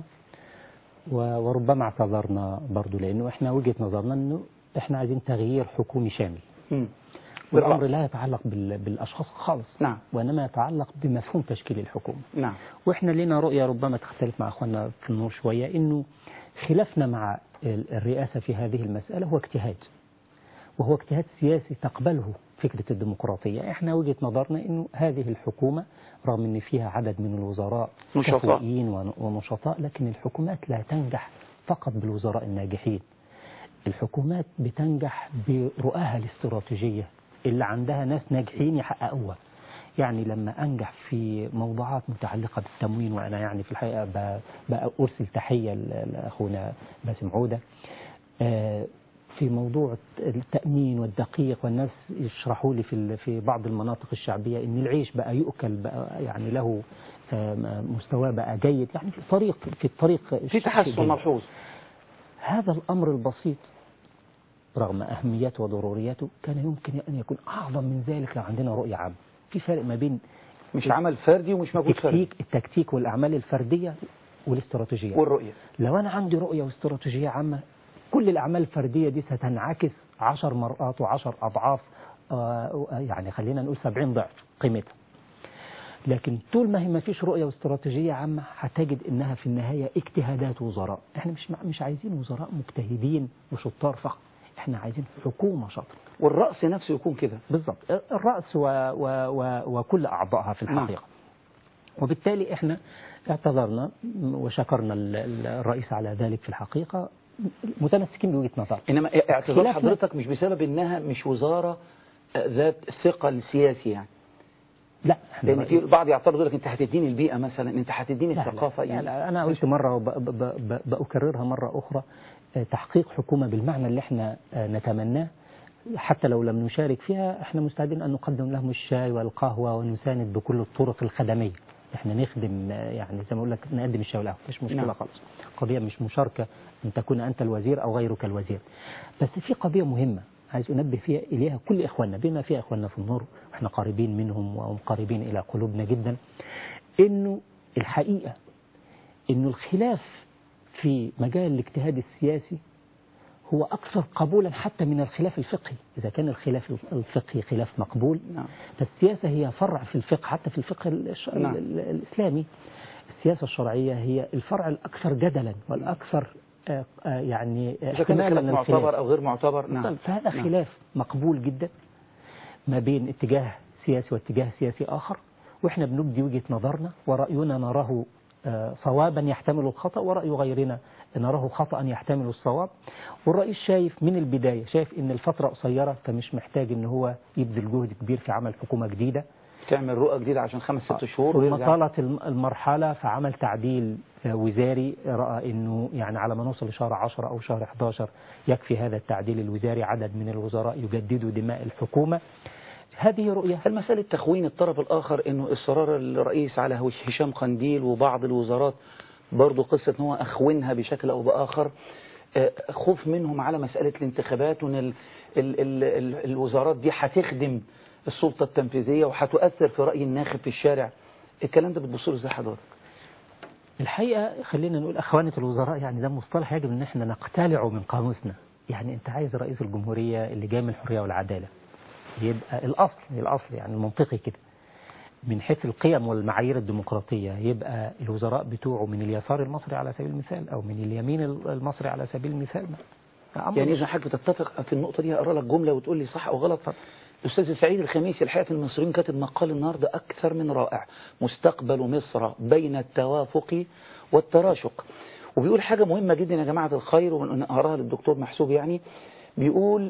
و- وربما اعتذرنا برضو لأنه إحنا وجهة نظرنا إنه إحنا عايزين تغيير حكومي شامل مم. والأمر بالرأس. لا يتعلق بال- بالأشخاص خالص نعم. وإنما يتعلق بمفهوم تشكيل الحكومة نعم وإحنا لنا رؤية ربما تختلف مع أخواننا في النور شوية إنه خلافنا مع ال- الرئاسة في هذه المسألة هو اجتهاد وهو اجتهاد سياسي تقبله فكرة الديمقراطية احنا وجهة نظرنا انه هذه الحكومة رغم ان فيها عدد من الوزراء نشطاء. كفؤيين ون- ونشطاء لكن الحكومات لا تنجح فقط بالوزراء الناجحين الحكومات بتنجح برؤاها الاستراتيجية اللي عندها ناس ناجحين يحققوها يعني لما أنجح في موضوعات متعلقة بالتموين وأنا يعني في الحقيقة ب- ب- أرسل تحية ل- لأخونا باسم عودة آه، في موضوع التأمين والدقيق والناس يشرحوا لي في ال- في بعض المناطق الشعبية إن العيش بقى يؤكل بقى يعني له آه، مستواه بقى جيد يعني في طريق في الطريق في تحسن جيد. ملحوظ هذا الأمر البسيط رغم أهميته وضروريته كان يمكن أن يكون أعظم من ذلك لو عندنا رؤية عامة في فرق ما بين مش عمل فردي ومش مجهود فردي التكتيك, التكتيك والأعمال الفردية والاستراتيجية والرؤيه لو أنا عندي رؤية واستراتيجية عامة كل الأعمال الفردية دي ستنعكس عشر مرات وعشر أضعاف آه، يعني خلينا نقول سبعين ضعف قيمتها لكن طول ما هي ما فيش رؤية واستراتيجية عامة هتجد إنها في النهاية اجتهادات وزراء إحنا مش مش عايزين وزراء مجتهدين وشطار فقط إحنا عايزين حكومة شاطرة والرأس نفسه يكون كده بالضبط الرأس و و و وكل أعضائها في الحقيقة وبالتالي إحنا اعتذرنا وشكرنا ال- ال- الرئيس على ذلك في الحقيقة متمسكين بوجهة نظر انما اعتذار خلافنا- حضرتك مش بسبب انها مش وزاره آه، ذات ثقل سياسي يعني لا إحنا لان رأيي- في البعض يعترض يقول لك انت هتديني البيئه مثلا انت هتديني لا لا الثقافه لا يعني لا أنا قلت مرة وبأكررها مرة أخرى آه، تحقيق حكومة بالمعنى اللي احنا آه، نتمناه حتى لو لم نشارك فيها احنا مستعدين أن نقدم لهم الشاي والقهوة ونساند بكل الطرق الخدمية احنا نخدم آه، يعني زي ما اقول لك نقدم الشاي والقهوة مش مشكلة نعم. خالص قضية مش مشاركة أن تكون أنت الوزير أو غيرك الوزير بس في قضية مهمة عايز أنبه فيها إليها كل إخواننا بما فيها إخواننا في النور وإحنا قريبين منهم وهم قريبين إلى قلوبنا جدا إنه الحقيقة إنه الخلاف في مجال الاجتهاد السياسي هو أكثر قبولا حتى من الخلاف الفقهي إذا كان الخلاف الفقهي خلاف مقبول نعم. فالسياسة هي فرع في الفقه حتى في الفقه الش... نعم. ال- ال- الإسلامي السياسة الشرعية هي الفرع الأكثر جدلا والأكثر آه، آه، يعني اذا كان احتمالا الخلاف للخلاف. معتبر او غير معتبر نعم طيب، فهذا نعم. خلاف مقبول جدا ما بين اتجاه سياسي واتجاه سياسي آخر وإحنا بنبدي وجهة نظرنا ورأينا نراه آه، صوابا يحتمل الخطأ ورأي غيرنا نراه خطأ يحتمل الصواب والرئيس شايف من البداية شايف إن الفترة قصيرة فمش محتاج إن هو يبذل جهد كبير في عمل حكومة جديدة تعمل رؤى جديده عشان خمس ست شهور ثم ويرجع. طالت الم- المرحلة فعمل تعديل آه، وزاري رأى أنه يعني على ما نوصل لشهر 10 أو شهر 11 يكفي هذا التعديل الوزاري عدد من الوزراء يجددوا دماء الحكومة هذه رؤية هل مسألة تخوين الطرف الآخر إنه إصرار الرئيس على هوش- هشام قنديل وبعض الوزارات برضو قصة إن هو أخونها بشكل أو بآخر آه، خوف منهم على مسألة الانتخابات وإن ال ال ال ال الوزارات دي هتخدم السلطة التنفيذية وهتؤثر في رأي الناخب في الشارع الكلام ده بتبص له ازاي حضرتك؟ الحقيقة خلينا نقول أخوانة الوزراء يعني ده مصطلح يجب أن احنا نقتلعه من قاموسنا يعني أنت عايز رئيس الجمهورية اللي جاي من الحرية والعدالة يبقى الأصل الأصل يعني المنطقي كده من حيث القيم والمعايير الديمقراطية يبقى الوزراء بتوعه من اليسار المصري على سبيل المثال أو من اليمين المصري على سبيل المثال أمر يعني إذا حضرتك بتتفق في النقطة دي أقرأ لك جملة وتقول لي صح أو غلط الأستاذ سعيد الخميسي الحقيقة في المصريين كاتب مقال النهاردة أكثر من رائع مستقبل مصر بين التوافق والتراشق وبيقول حاجة مهمة جدا يا جماعة الخير ونقراها للدكتور محسوب يعني بيقول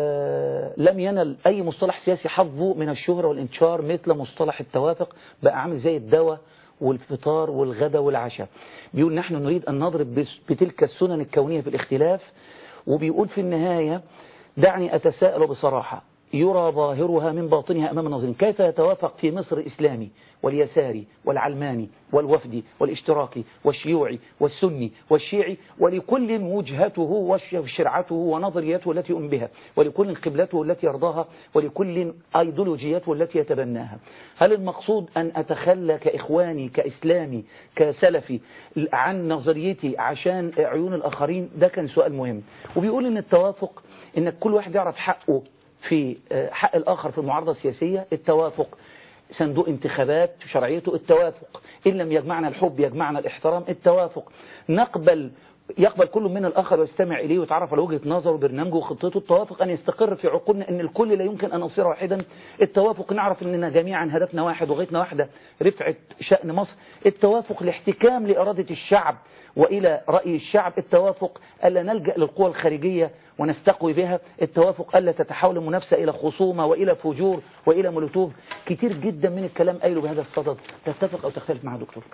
آه لم ينل أي مصطلح سياسي حظه من الشهرة والانتشار مثل مصطلح التوافق بقى عامل زي الدواء والفطار والغداء والعشاء بيقول نحن نريد أن نضرب بس- بتلك السنن الكونية في الاختلاف وبيقول في النهاية دعني أتساءل بصراحة يرى ظاهرها من باطنها أمام الناظرين كيف يتوافق في مصر الإسلامي واليساري والعلماني والوفدي والاشتراكي والشيوعي والسني والشيعي ولكل وجهته وش- وشرعته ونظريته التي يؤمن بها ولكل قبلته التي يرضاها ولكل أيديولوجيته التي يتبناها هل المقصود أن أتخلى كإخواني كإسلامي كسلفي عن نظريتي عشان عيون الآخرين ده كان سؤال مهم وبيقول إن التوافق إن كل واحد يعرف حقه في آه، حق الآخر في المعارضة السياسية التوافق صندوق انتخابات شرعيته التوافق إن لم يجمعنا الحب يجمعنا الاحترام التوافق نقبل يقبل كل من الآخر ويستمع إليه ويتعرف على وجهة نظره وبرنامجه وخطته التوافق أن يستقر في عقولنا أن الكل لا يمكن أن نصير واحدا التوافق نعرف أننا جميعا هدفنا واحد وغايتنا واحدة رفعة شأن مصر التوافق الاحتكام لإرادة الشعب وإلى رأي الشعب التوافق ألا نلجأ للقوى الخارجية ونستقوي بها التوافق ألا تتحول المنافسة إلى خصومة وإلى فجور وإلى مولوتوف كتير جدا من الكلام قايله بهذا الصدد تتفق أو تختلف مع دكتور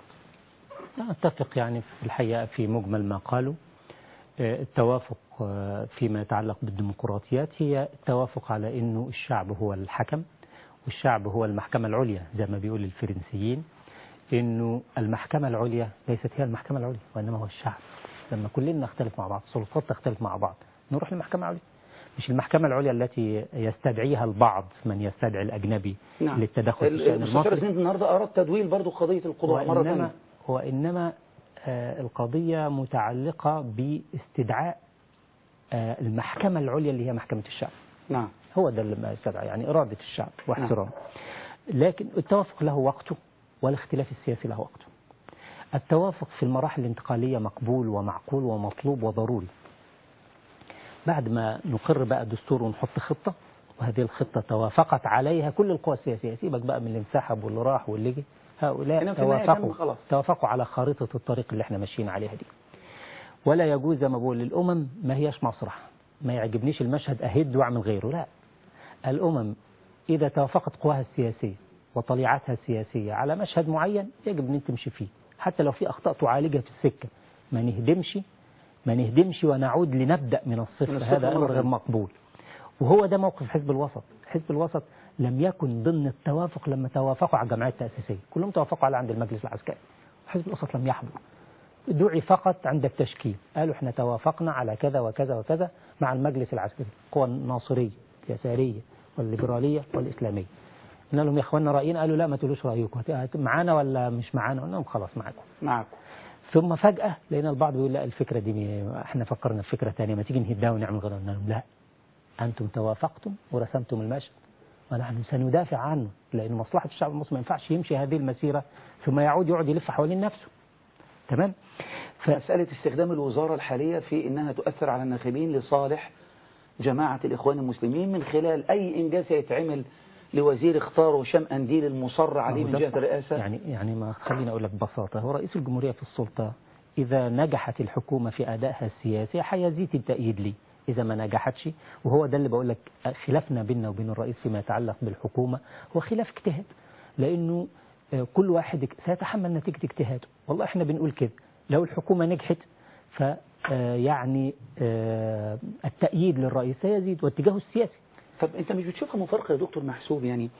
أتفق يعني في الحقيقة في مجمل ما قالوا آه، التوافق آه، فيما يتعلق بالديمقراطيات هي التوافق على أنه الشعب هو الحكم والشعب هو المحكمة العليا زي ما بيقول الفرنسيين أنه المحكمة العليا ليست هي المحكمة العليا وإنما هو الشعب لما كلنا نختلف مع بعض السلطات تختلف مع بعض نروح للمحكمة العليا مش المحكمة العليا التي يستدعيها البعض من يستدعي الأجنبي للتدخل في الشأن المستشار المصري زين النهارده أراد تدويل برضو قضية القضاء مرة وإنما, ثانية وإنما آه، القضية متعلقة باستدعاء آه، المحكمة العليا اللي هي محكمة الشعب نعم هو ده اللي ما يستدعى يعني إرادة الشعب واحترامه لكن التوافق له وقته والاختلاف السياسي له وقته التوافق في المراحل الانتقالية مقبول ومعقول ومطلوب وضروري بعد ما نقر بقى دستور ونحط خطة وهذه الخطة توافقت عليها كل القوى السياسية سيبك بقى من اللي انسحب واللي راح واللي جه هؤلاء إنما في النهاية تم توافقوا خلاص. توافقوا على خارطة الطريق اللي احنا ماشيين عليها دي ولا يجوز زي ما بقول الأمم ما هيش مسرح ما يعجبنيش المشهد أهد وأعمل غيره لا الأمم إذا توافقت قواها السياسية وطليعتها السياسية على مشهد معين يجب أن تمشي فيه حتى لو في أخطاء تعالجها في السكة ما نهدمش ما نهدمش ونعود لنبدأ من الصفر من الصفر هذا أمر مرة. غير مقبول وهو ده موقف حزب الوسط حزب الوسط لم يكن ضمن التوافق لما توافقوا على الجمعية التأسيسية كلهم توافقوا على عند المجلس العسكري وحزب الوسط لم يحضر دعي فقط عند التشكيل قالوا احنا توافقنا على كذا وكذا وكذا مع المجلس العسكري القوى الناصرية اليسارية والليبرالية والإسلامية قلنا لهم يا اخوانا رأينا قالوا لا ما تقولوش رأيكم هت- معانا ولا مش معانا قلنا لهم خلاص معاكم معكم ثم فجأة لقينا البعض بيقول لا الفكرة دي م- احنا فكرنا في فكرة ثانية ما تيجي نهدها ونعمل غيرها قلنا لهم لا أنتم توافقتم ورسمتم المشهد ونحن سندافع عنه لأن مصلحة الشعب المصري ما ينفعش يمشي هذه المسيرة ثم يعود يقعد يلف حوالين نفسه تمام ف... مسألة استخدام الوزارة الحالية في أنها تؤثر على الناخبين لصالح جماعة الإخوان المسلمين من خلال أي إنجاز يتعمل لوزير اختاره هشام أنديل المصر عليه من ده جهة صح. الرئاسة يعني يعني ما خليني أقول لك ببساطة هو رئيس الجمهورية في السلطة إذا نجحت الحكومة في أدائها السياسي هيزيد التأييد ليه إذا ما نجحتش وهو ده اللي بقول لك خلافنا بيننا وبين الرئيس فيما يتعلق بالحكومة هو خلاف اجتهاد لأنه آه، كل واحد اك- سيتحمل نتيجة اجتهاده والله احنا بنقول كده لو الحكومة نجحت ف آه، يعني آه، التأييد للرئيس سيزيد واتجاهه السياسي طب أنت مش بتشوفها مفارقة يا دكتور محسوب يعني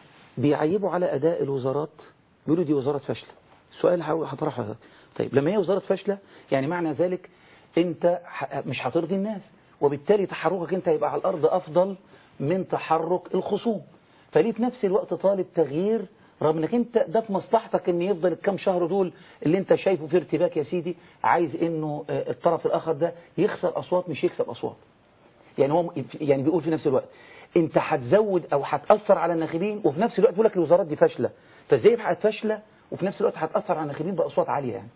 بيعيبوا على أداء الوزارات بيقولوا دي وزارة فاشلة السؤال هحاول- هطرحه ده. طيب لما هي وزارة فاشلة يعني معنى ذلك أنت ح- مش هترضي الناس وبالتالي تحركك أنت هيبقى على الأرض أفضل من تحرك الخصوم فليه في نفس الوقت طالب تغيير رغم انك انت ده في مصلحتك ان يفضل الكام شهر دول اللي انت شايفه في ارتباك يا سيدي عايز انه آه، الطرف الاخر ده يخسر اصوات مش يكسب اصوات يعني هو يعني بيقول في نفس الوقت انت هتزود او هتاثر على الناخبين وفي نفس الوقت بيقول لك الوزارات دي فاشله فازاي يبقى فاشله وفي نفس الوقت هتاثر على الناخبين باصوات عاليه يعني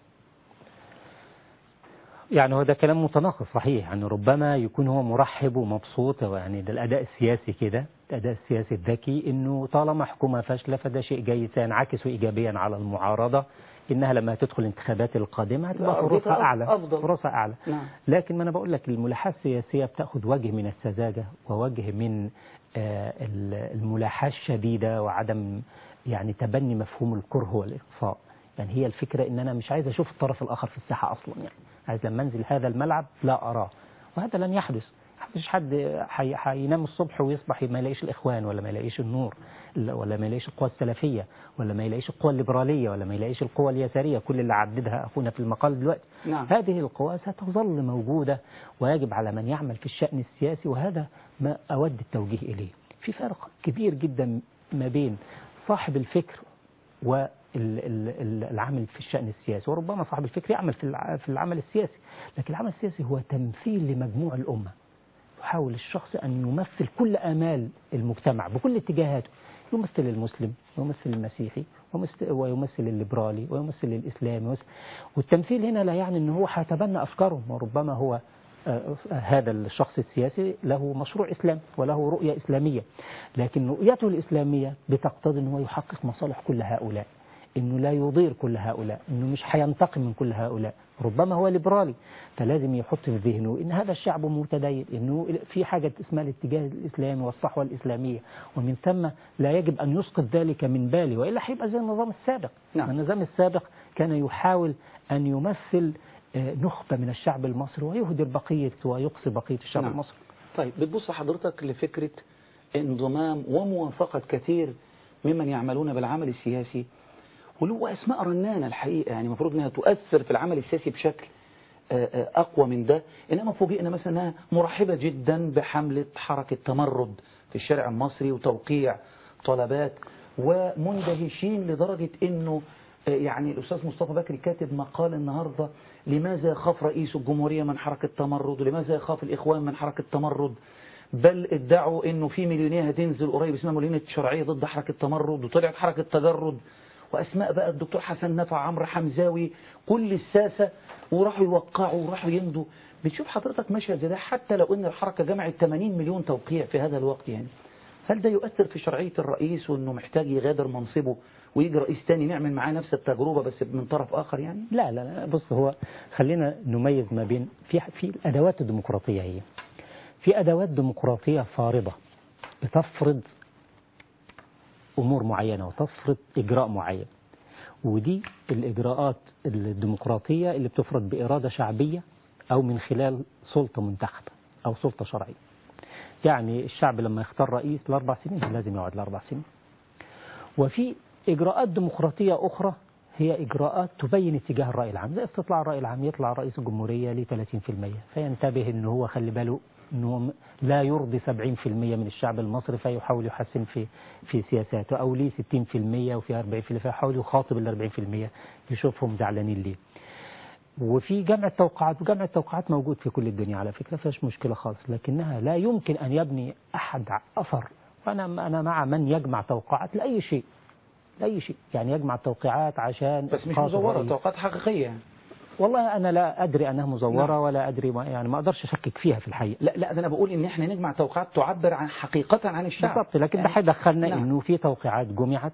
يعني هو ده كلام متناقض صحيح يعني ربما يكون هو مرحب ومبسوط يعني ده الأداء السياسي كده الأداء السياسي الذكي إنه طالما حكومة فاشلة فده شيء جيد سينعكس إيجابيا على المعارضة إنها لما تدخل الانتخابات القادمة هتبقى لا، فرصها أفضل- أعلى أفضل. فرصها أعلى نعم. لكن ما أنا بقول لك الملاحة السياسية بتأخذ وجه من السذاجة ووجه من آه، ال- الملاحاة الشديدة وعدم يعني تبني مفهوم الكره والإقصاء يعني هي الفكرة إن أنا مش عايز أشوف الطرف الآخر في الساحة أصلا يعني عايز لما أنزل هذا الملعب لا أراه وهذا لن يحدث مفيش حد حي- هينام الصبح ويصبح ما يلاقيش الإخوان ولا ما يلاقيش النور ولا ما يلاقيش القوى السلفية ولا ما يلاقيش القوى الليبرالية ولا ما يلاقيش القوى اليسارية كل اللي عددها أخونا في المقال دلوقتي نعم. هذه القوى ستظل موجودة ويجب على من يعمل في الشأن السياسي وهذا ما أود التوجيه إليه في فرق كبير جدا ما بين صاحب الفكر والعمل في الشأن السياسي وربما صاحب الفكر يعمل في الع- في العمل السياسي لكن العمل السياسي هو تمثيل لمجموع الأمة يحاول الشخص أن يمثل كل آمال المجتمع بكل اتجاهاته يمثل المسلم ويمثل المسيحي ويمثل- ويمثل الليبرالي ويمثل الإسلامي ويمثل- والتمثيل هنا لا يعني أنه هو هيتبنى أفكارهم وربما هو آه، هذا الشخص السياسي له مشروع إسلام وله رؤية إسلامية لكن رؤيته الإسلامية بتقتضي أنه يحقق مصالح كل هؤلاء انه لا يضير كل هؤلاء انه مش هينتقم من كل هؤلاء ربما هو ليبرالي فلازم يحط في ذهنه ان هذا الشعب متدين انه في حاجه اسمها الاتجاه الاسلامي والصحوه الاسلاميه ومن ثم لا يجب ان يسقط ذلك من باله والا هيبقى زي النظام السابق نعم. النظام السابق كان يحاول ان يمثل آه، نخبه من الشعب المصري ويهدر بقيه ويقصي بقيه الشعب نعم. المصري طيب بتبص حضرتك لفكرة انضمام وموافقة كثير ممن يعملون بالعمل السياسي وله أسماء رنانة الحقيقة يعني المفروض أنها تؤثر في العمل السياسي بشكل آه، آه، أقوى من ده إنما فوجئنا مثلا أنها مرحبة جدا بحملة حركة تمرد في الشارع المصري وتوقيع طلبات ومندهشين لدرجة أنه آه، يعني الأستاذ مصطفى بكري كاتب مقال النهاردة لماذا يخاف رئيس الجمهورية من حركة تمرد ولماذا يخاف الإخوان من حركة تمرد بل ادعوا انه في مليونية هتنزل قريب اسمها مليونية شرعية ضد حركة تمرد وطلعت حركة تجرد واسماء بقى الدكتور حسن نفع عمرو حمزاوي كل الساسة وراحوا يوقعوا وراحوا يمضوا بتشوف حضرتك مشهد زي ده حتى لو ان الحركة جمعت 80 مليون توقيع في هذا الوقت يعني هل ده يؤثر في شرعية الرئيس وأنه محتاج يغادر منصبه ويجي رئيس تاني نعمل معاه نفس التجربة بس من طرف آخر يعني لا لا لا بص هو خلينا نميز ما بين في في الادوات الديمقراطيه هي في ادوات ديمقراطيه فارضه بتفرض امور معينه وتفرض اجراء معين ودي الاجراءات الديمقراطيه اللي بتفرض باراده شعبيه او من خلال سلطه منتخبه او سلطه شرعيه يعني الشعب لما يختار رئيس لاربع سنين لازم يقعد لاربع سنين وفي إجراءات ديمقراطية أخرى هي إجراءات تبين اتجاه الرأي العام زي استطلاع الرأي العام يطلع رئيس الجمهورية ل 30% فينتبه أنه هو خلي باله أنه لا يرضي 70% من الشعب المصري فيحاول يحسن في في سياساته أو ليه 60% وفي 40% فيحاول يخاطب ال 40% يشوفهم زعلانين ليه وفي جمع التوقعات وجمع التوقعات موجود في كل الدنيا على فكرة فيش مشكلة خالص لكنها لا يمكن أن يبني أحد أثر وأنا أنا مع من يجمع توقعات لأي شيء لأي شيء يعني يجمع التوقيعات عشان بس مش خاطر مزورة رئيس. توقعات حقيقية يعني. والله أنا لا أدري أنها مزورة نعم. ولا أدري ما يعني ما أقدرش أشكك فيها في الحقيقة لا لا ده أنا بقول إن إحنا نجمع توقعات تعبر عن حقيقة عن الشعب بالضبط لكن ده يعني- هيدخلنا نعم. إنه في توقيعات جمعت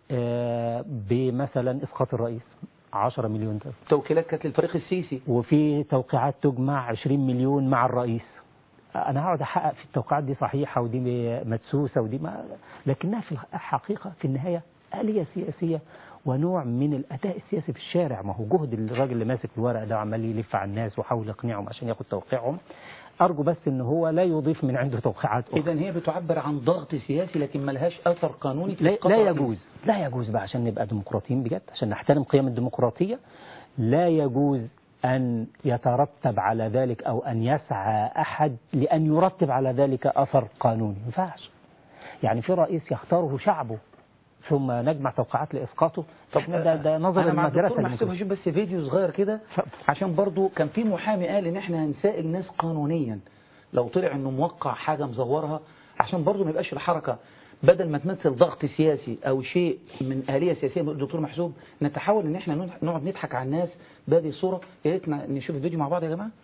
آه، بمثلا إسقاط الرئيس 10 مليون ده. توكيلات كانت للفريق السيسي وفي توقيعات تجمع 20 مليون مع الرئيس انا هقعد احقق في التوقيعات دي صحيحه ودي مدسوسه ودي ما لكنها في الحقيقه في النهايه اليه سياسيه ونوع من الاداء السياسي في الشارع ما هو جهد الراجل اللي ماسك الورق ده وعمال يلف على الناس وحاول يقنعهم عشان ياخد توقيعهم ارجو بس ان هو لا يضيف من عنده توقيعات اخرى إذا هي بتعبر عن ضغط سياسي لكن ملهاش أثر قانوني في لا, إسقاط لا الرئيس. يجوز لا يجوز بقى عشان نبقى ديمقراطيين بجد عشان نحترم قيم الديمقراطية لا يجوز أن يترتب على ذلك أو أن يسعى أحد لأن يرتب على ذلك أثر قانوني ما ينفعش يعني في رئيس يختاره شعبه ثم نجمع توقعات لإسقاطه طب إحنا ده, ده نظر أنا مع المدرسة الدكتور محسوب المسلمة. هشوف بس فيديو صغير كده عشان برضو كان في محامي قال إن إحنا هنسائل ناس قانونيا لو طلع إنه موقع حاجة مزورها عشان برضو ما يبقاش الحركة بدل ما تمثل ضغط سياسي أو شيء من آلية سياسية من الدكتور محسوب نتحاول إن إحنا نقعد نضحك على الناس بهذه الصورة يا ريت نشوف الفيديو مع بعض يا جماعة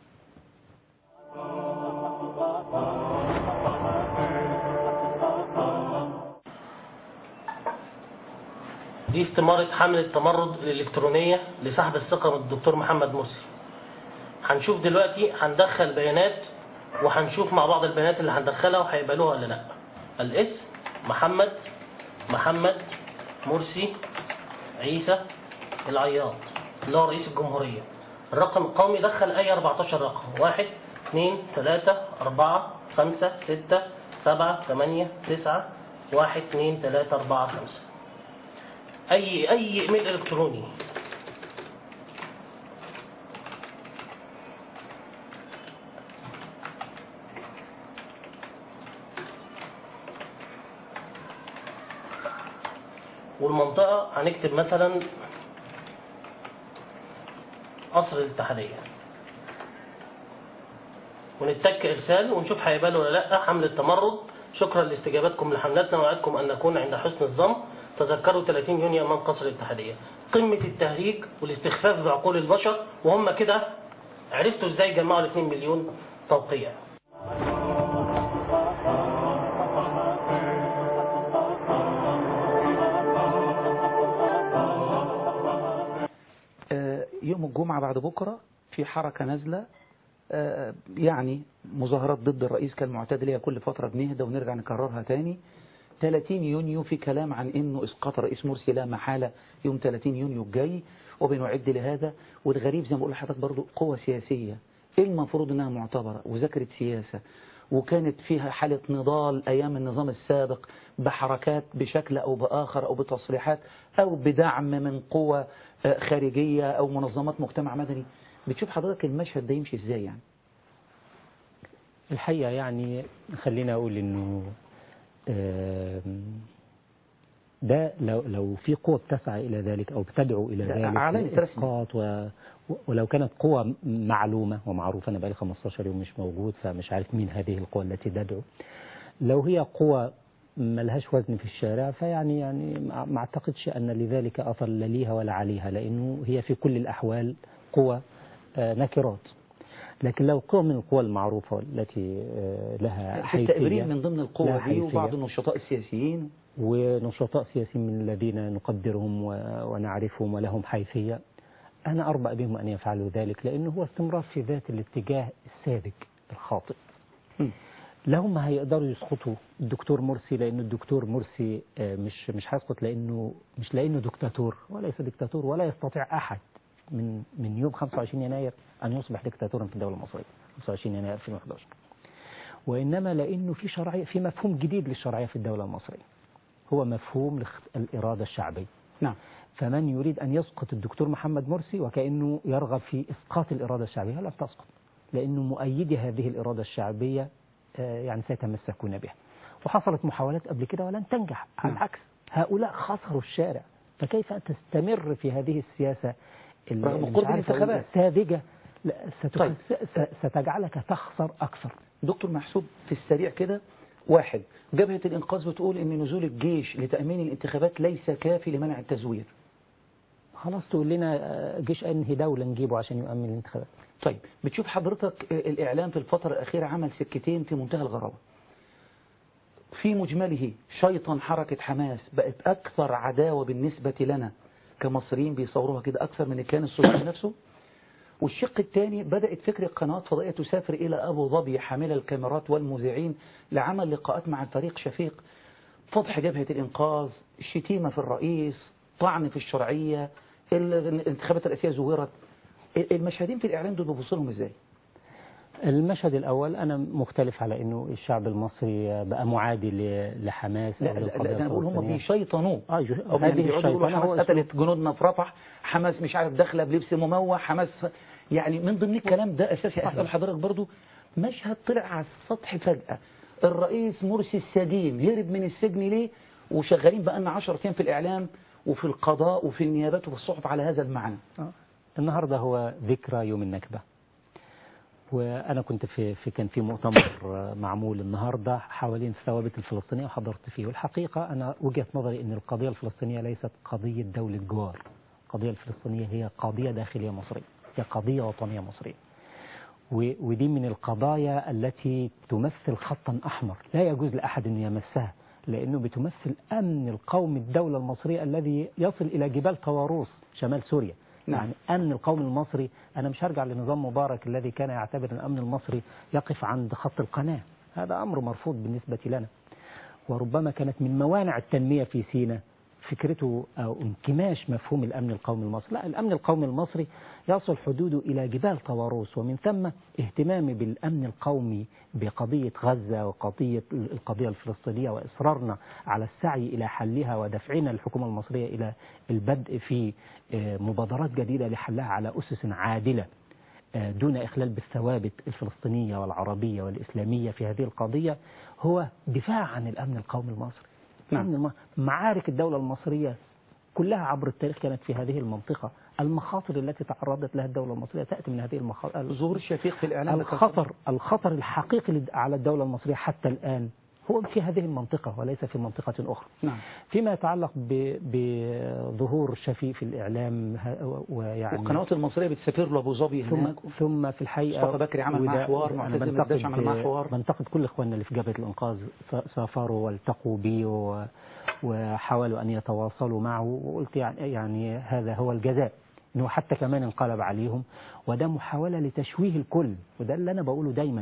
دي استمارة حملة التمرد الإلكترونية لسحب الثقة من الدكتور محمد مرسي هنشوف دلوقتي هندخل بيانات وهنشوف مع بعض البيانات اللي هندخلها وهيقبلوها ولا لا الاسم محمد محمد مرسي عيسى العياط اللي هو رئيس الجمهورية الرقم القومي دخل أي 14 رقم واحد اثنين ثلاثة أربعة خمسة ستة سبعة ثمانية تسعة واحد اثنين ثلاثة أربعة خمسة اي اي ايميل الكتروني والمنطقة هنكتب مثلا قصر الاتحادية ونتك ارسال ونشوف هيقبلوا ولا لا حملة تمرد شكرا لاستجابتكم لحملتنا وعدكم ان نكون عند حسن الظن تذكروا 30 يونيو امام قصر الاتحاديه قمه التهريج والاستخفاف بعقول البشر وهم كده عرفتوا ازاي جمعوا ال 2 مليون توقيع آه، يوم الجمعة بعد بكرة في حركة نازلة آه، يعني مظاهرات ضد الرئيس كالمعتاد ليها كل فترة بنهدى ونرجع نكررها تاني 30 يونيو في كلام عن انه اسقاط الرئيس مرسي لا محالة يوم 30 يونيو الجاي وبنعد لهذا والغريب زي ما بقول لحضرتك برضو قوة سياسية ايه المفروض انها معتبرة وذكرت سياسة وكانت فيها حالة نضال ايام النظام السابق بحركات بشكل او باخر او بتصريحات او بدعم من قوة آه، خارجية او منظمات مجتمع مدني بتشوف حضرتك المشهد ده يمشي ازاي يعني الحقيقة يعني خلينا أقول إنه آم، ده لو لو في قوة بتسعى إلى ذلك أو بتدعو إلى ده ذلك أعلنت رسمي. لإسقاط و ولو كانت قوة معلومة ومعروفة أنا بقالي 15 يوم مش موجود فمش عارف مين هذه القوة التي تدعو لو هي قوة ملهاش وزن في الشارع فيعني يعني ما ما اعتقدش ان لذلك اثر لا ليها ولا عليها لانه هي في كل الاحوال قوى آه، نكرات لكن لو قوة من القوى المعروفة التي آه، لها في التأبريد حيثية من ضمن القوة لا دي حيثية. وبعض النشطاء السياسيين ونشطاء سياسيين من الذين نقدرهم و- ونعرفهم ولهم حيثية أنا أربأ بهم أن يفعلوا ذلك لأنه هو استمرار في ذات الاتجاه الساذج الخاطئ مم. لهم هيقدروا يسقطوا الدكتور مرسي لأنه الدكتور مرسي آه، مش مش هيسقط لأنه مش لأنه دكتاتور وليس دكتاتور ولا يستطيع أحد من من يوم 25 يناير أن يصبح دكتاتورا في الدولة المصرية 25 يناير 2011 وإنما لأنه في شرعية في مفهوم جديد للشرعية في الدولة المصرية هو مفهوم الاخت- الإرادة الشعبية نعم فمن يريد أن يسقط الدكتور محمد مرسي وكأنه يرغب في إسقاط الإرادة الشعبية لن تسقط لأنه مؤيدي هذه الإرادة الشعبية آه، يعني سيتمسكون بها وحصلت محاولات قبل كده ولن تنجح على نعم. العكس هؤلاء خسروا الشارع فكيف تستمر في هذه السياسة ال- رغم مش قرب عارف أقول الانتخابات. الساذجة لا ستخس- طيب. س- ستجعلك تخسر أكثر دكتور محسوب في السريع كده واحد جبهة الإنقاذ بتقول إن نزول الجيش لتأمين الانتخابات ليس كافي لمنع التزوير خلاص تقول لنا آه، جيش أنهي دولة نجيبه عشان يؤمن الانتخابات طيب بتشوف حضرتك آه، الإعلام في الفترة الأخيرة عمل سكتين في منتهى الغرابة في مجمله شيطان حركة حماس بقت أكثر عداوة بالنسبة لنا كمصريين بيصوروها كده أكثر من اللي كان الصهيوني نفسه والشق الثاني بدأت فكرة قنوات فضائية تسافر إلى أبو ظبي حاملة الكاميرات والمذيعين لعمل لقاءات مع الفريق شفيق فضح جبهة الإنقاذ الشتيمة في الرئيس طعن في الشرعية ال- الانتخابات الرئاسية زورت المشاهدين في الإعلام دول بيبصوا لهم إزاي؟ المشهد الأول أنا مختلف على أنه الشعب المصري بقى معادي ل- لحماس لا أو لا, للقضية لا أنا بقول هم الفلسطينية. بيشيطنوه آه جو- أو يعني هذه بيقعدوا يقولوا الشيطنة هو حماس قتلت جنودنا في رفح حماس مش عارف داخله بلبس مموه حماس يعني من ضمن الكلام ده أساسي أسأل حضرتك برضو مشهد طلع على السطح فجأة الرئيس مرسي السجين هرب من السجن ليه وشغالين بقالنا 10 أيام في الإعلام وفي القضاء وفي النيابات وفي الصحف على هذا المعنى آه. النهاردة هو ذكرى يوم النكبة وأنا كنت في, في كان في مؤتمر آه، معمول النهاردة حوالين الثوابت الفلسطينية وحضرت فيه والحقيقة أنا وجهة نظري أن القضية الفلسطينية ليست قضية دولة جوار القضية الفلسطينية هي قضية داخلية مصرية هي قضية وطنية مصرية و- ودي من القضايا التي تمثل خطا أحمر لا يجوز لأحد أن يمسها لأنه بتمثل أمن القوم الدولة المصرية الذي يصل إلى جبال طواروس شمال سوريا نعم. يعني أمن القوم المصري أنا مش هرجع لنظام مبارك الذي كان يعتبر أن الأمن المصري يقف عند خط القناة هذا أمر مرفوض بالنسبة لنا وربما كانت من موانع التنمية في سيناء فكرته أو انكماش مفهوم الأمن القومي المصري لا الأمن القومي المصري يصل حدوده إلى جبال طواروس ومن ثم اهتمامي بالأمن القومي بقضية غزة وقضية القضية الفلسطينية وإصرارنا على السعي إلى حلها ودفعنا الحكومة المصرية إلى البدء في آه، مبادرات جديدة لحلها على أسس عادلة آه، دون إخلال بالثوابت الفلسطينية والعربية والإسلامية في هذه القضية هو دفاع عن الأمن القومي المصري نعم. الأمن الم- معارك الدولة المصرية كلها عبر التاريخ كانت في هذه المنطقة المخاطر التي تعرضت لها الدولة المصرية تأتي من هذه المخاطر ظهور الشفيق في الإعلام الخطر الخطر الحقيقي لد- على الدولة المصرية حتى الآن هو في هذه المنطقة وليس في منطقة أخرى نعم فيما يتعلق ب- بظهور شفيق في الإعلام ه- ويعني والقنوات المصرية بتسافر له أبو ظبي ثم هناك ثم في الحقيقه مصطفى بكري عمل معاه وده- حوار، أنا معتز بنتقد- الداش عمل معاه حوار. بنتقد كل اخواننا اللي في جبهه الانقاذ س- سافروا والتقوا بي و- وحاولوا ان يتواصلوا معه وقلت يعني يعني هذا هو الجزاء انه حتى كمان انقلب عليهم وده محاوله لتشويه الكل وده اللي انا بقوله دايما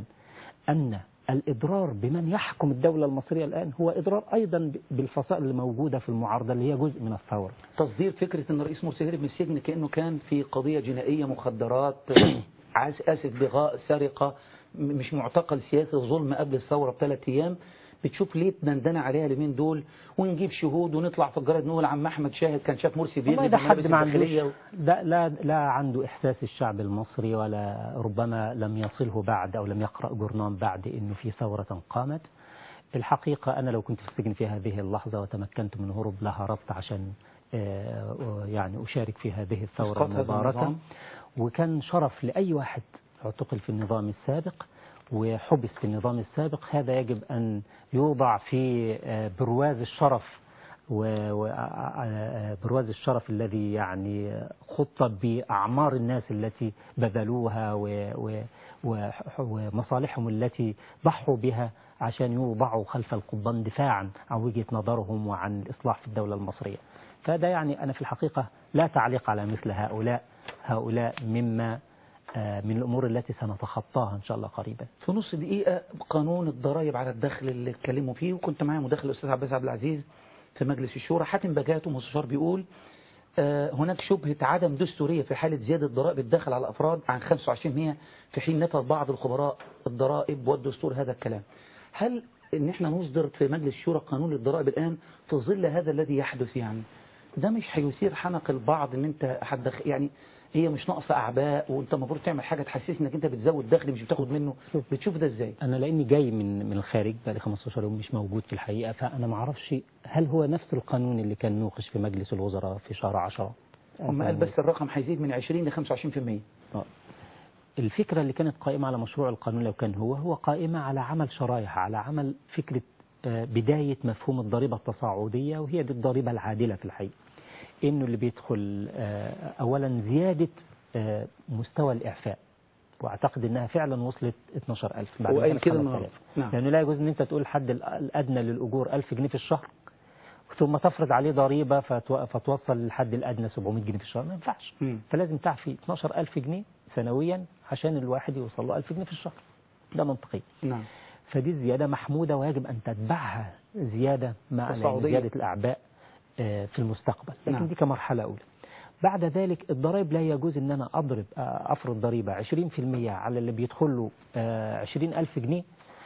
ان الاضرار بمن يحكم الدوله المصريه الان هو اضرار ايضا ب- بالفصائل اللي موجوده في المعارضه اللي هي جزء من الثوره تصدير فكرة أن الرئيس مرسي هرب من السجن كأنه كان في قضية جنائية مخدرات عاس آسف بغاء سرقة م- مش معتقل سياسي ظلم قبل الثورة بثلاث أيام بتشوف ليه دندنة عليها اليومين دول ونجيب شهود ونطلع في الجرائد نقول عم أحمد شاهد كان شاف مرسي والله بيجري ده بملابس حد ما عندوش الداخلية ده لا لا عنده احساس الشعب المصري ولا ربما لم يصله بعد او لم يقرا جورنان بعد انه في ثوره قامت الحقيقه انا لو كنت في السجن في هذه اللحظه وتمكنت من هروب لهربت عشان آه، يعني اشارك في هذه الثوره إسقاط هذا المباركه النظام. وكان شرف لاي واحد اعتقل في النظام السابق وحبس في النظام السابق هذا يجب ان يوضع في آه، برواز الشرف وبرواز الشرف الذي يعني خط بأعمار الناس التي بذلوها و- و- و- ومصالحهم التي ضحوا بها عشان يوضعوا خلف القضبان دفاعا عن وجهة نظرهم وعن الإصلاح في الدولة المصرية فده يعني أنا في الحقيقة لا تعليق على مثل هؤلاء هؤلاء مما آه، من الأمور التي سنتخطاها إن شاء الله قريبا في نص دقيقة قانون الضرائب على الدخل اللي اتكلموا فيه وكنت معايا مداخل الأستاذ عباس عبد العزيز في مجلس الشورى حاتم بجاته مستشار بيقول آه، هناك شبهة عدم دستورية في حالة زيادة ضرائب الدخل على الأفراد عن 25% في حين نفى بعض الخبراء الضرائب والدستور هذا الكلام هل ان احنا نصدر في مجلس الشورى قانون الضرائب الآن في ظل هذا الذي يحدث يعني ده مش هيثير حنق البعض ان انت هتدخ يعني هي مش ناقصه اعباء وانت المفروض تعمل حاجه تحسسني انك انت بتزود دخل مش بتاخد منه بتشوف ده ازاي أنا لأني جاي من من الخارج بقالي 15 يوم مش موجود في الحقيقة فأنا ما أعرفش هل هو نفس القانون اللي كان نوقش في مجلس الوزراء في شهر 10 هم قال بس الرقم هيزيد من 20 ل 25% آه. الفكرة اللي كانت قائمة على مشروع القانون لو كان هو هو قائمة على عمل شرايح على عمل فكرة آه، بداية مفهوم الضريبة التصاعدية وهي دي الضريبة العادلة في الحقيقة إنه اللي بيدخل آه، أولا زيادة آه، مستوى الإعفاء واعتقد انها فعلا وصلت 12000 بعد ما وقال كانت كده 5000. النهارده نعم لانه لا يجوز ان انت تقول الحد الأ- الادنى للاجور 1000 جنيه في الشهر ثم تفرض عليه ضريبه فتو- فتوصل للحد الادنى 700 جنيه في الشهر ما ينفعش مم. فلازم تعفي 12000 جنيه سنويا عشان الواحد يوصل له 1000 جنيه في الشهر ده منطقي نعم فدي زيادة محمودة ويجب أن تتبعها زيادة مع تصاعدية. زيادة الأعباء آه، في المستقبل لكن نعم. دي كمرحلة أولى بعد ذلك الضرائب لا يجوز أن أنا أضرب آه، أفرض ضريبة 20% على اللي بيدخل له آه، 20000 جنيه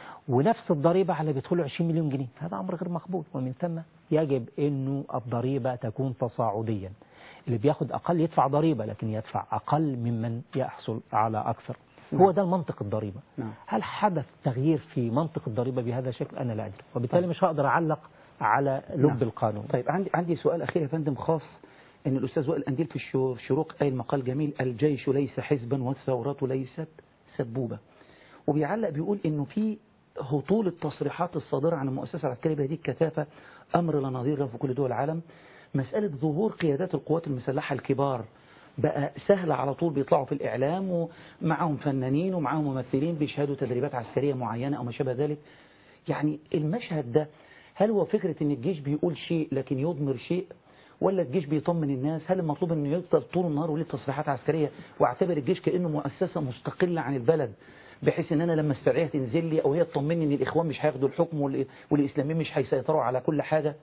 ونفس الضريبة على اللي بيدخل له 20 مليون جنيه هذا أمر غير مقبول ومن ثم يجب أنه الضريبة تكون تصاعديا اللي بياخد أقل يدفع ضريبة لكن يدفع أقل ممن يحصل على أكثر هو ده المنطق الضريبة نعم هل حدث تغيير في منطق الضريبة بهذا الشكل أنا لا أدري وبالتالي مش هقدر أعلق على لب نعم. القانون طيب عندي عندي سؤال اخير يا فندم خاص ان الاستاذ وائل انديل في الشو- الشروق قال مقال جميل الجيش ليس حزبا والثورات ليست سبوبه وبيعلق بيقول انه في هطول التصريحات الصادره عن المؤسسه العسكريه بهذه الكثافه امر لا نظير له في كل دول العالم مساله ظهور قيادات القوات المسلحه الكبار بقى سهل على طول بيطلعوا في الإعلام ومعهم فنانين ومعهم ممثلين بيشهدوا تدريبات عسكرية معينة أو ما شابه ذلك يعني المشهد ده هل هو فكرة ان الجيش بيقول شيء لكن يضمر شيء ولا الجيش بيطمن الناس هل المطلوب انه يفضل طول النهار وليه تصريحات عسكرية واعتبر الجيش كأنه مؤسسة مستقلة عن البلد بحيث ان انا لما استدعيها تنزل لي او هي تطمني ان الاخوان مش هياخدوا الحكم وال- والاسلاميين مش هيسيطروا على كل حاجة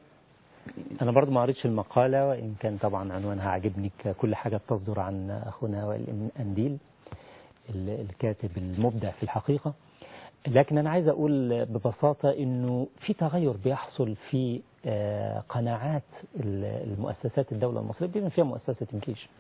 أنا برضو ما قريتش المقالة وإن كان طبعا عنوانها عجبني كل حاجة بتصدر عن أخونا وائل أنديل ال- الكاتب المبدع في الحقيقة لكن أنا عايز أقول ببساطة إنه في تغير بيحصل في آه، قناعات ال- المؤسسات الدولة المصرية بما فيها مؤسسة الجيش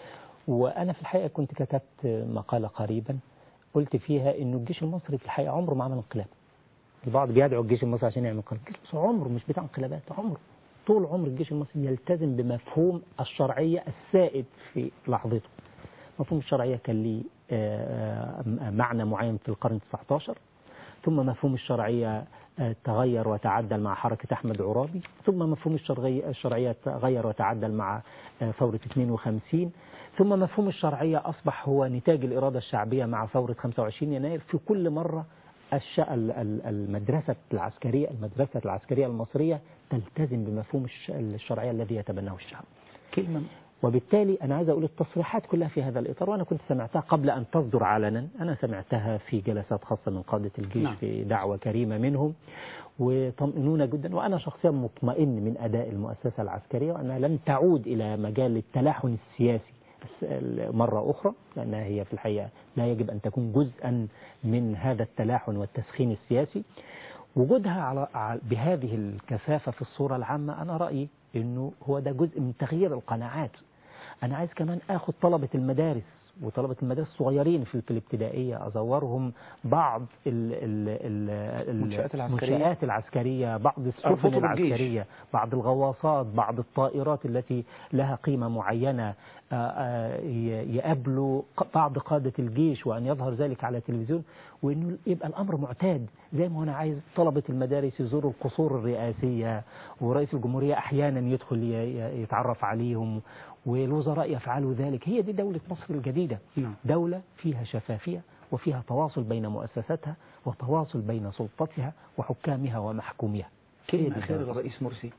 وأنا في الحقيقة كنت كتبت مقالة قريبا قلت فيها إنه الجيش المصري في الحقيقة عمره ما عمل انقلاب البعض بيدعو الجيش المصري عشان يعمل انقلاب الجيش المصري عمره مش بتاع انقلابات عمره طول عمر الجيش المصري يلتزم بمفهوم الشرعية السائد في لحظته مفهوم الشرعية كان ليه آه، آه، معنى معين في القرن 19 ثم مفهوم الشرعية آه، تغير وتعدل مع حركة أحمد عرابي ثم مفهوم الشرعية الشرعية تغير وتعدل مع آه، ثورة 52 ثم مفهوم الشرعية أصبح هو نتاج الإرادة الشعبية مع ثورة 25 يناير في كل مرة الش- ال- ال- المدرسة العسكرية المدرسة العسكرية المصرية تلتزم بمفهوم الش- الشرعية الذي يتبناه الشعب كلمة وبالتالي أنا عايز أقول التصريحات كلها في هذا الإطار وأنا كنت سمعتها قبل أن تصدر علنا أنا سمعتها في جلسات خاصة من قادة الجيش نعم. في دعوة كريمة منهم وطمئنونا جدا وأنا شخصيا مطمئن من أداء المؤسسة العسكرية وأنها لن تعود إلى مجال التلاحن السياسي بس مرة أخرى لأنها هي في الحقيقة لا يجب أن تكون جزءا من هذا التلاحن والتسخين السياسي وجودها على على- بهذه الكثافة في الصورة العامة أنا رأيي أنه هو ده جزء من تغيير القناعات أنا عايز كمان أخذ طلبة المدارس وطلبة المدارس الصغيرين في في الابتدائية أزورهم بعض ال ال ال المنشآت العسكرية. المنشآت العسكرية بعض السفن أرفضوا بالجيش. العسكرية بعض الغواصات بعض الطائرات التي لها قيمة معينة آه، آه، ي- يقابلوا ق- بعض قادة الجيش وأن يظهر ذلك على التلفزيون وانه يبقى الامر معتاد زي ما انا عايز طلبه المدارس يزوروا القصور الرئاسيه ورئيس الجمهوريه احيانا يدخل ي- ي- يتعرف عليهم والوزراء يفعلوا ذلك هي دي دوله مصر الجديده نعم. دوله فيها شفافيه وفيها تواصل بين مؤسساتها وتواصل بين سلطتها وحكامها ومحكوميها هي كلمة دي أخيرة الدولة. للرئيس مرسي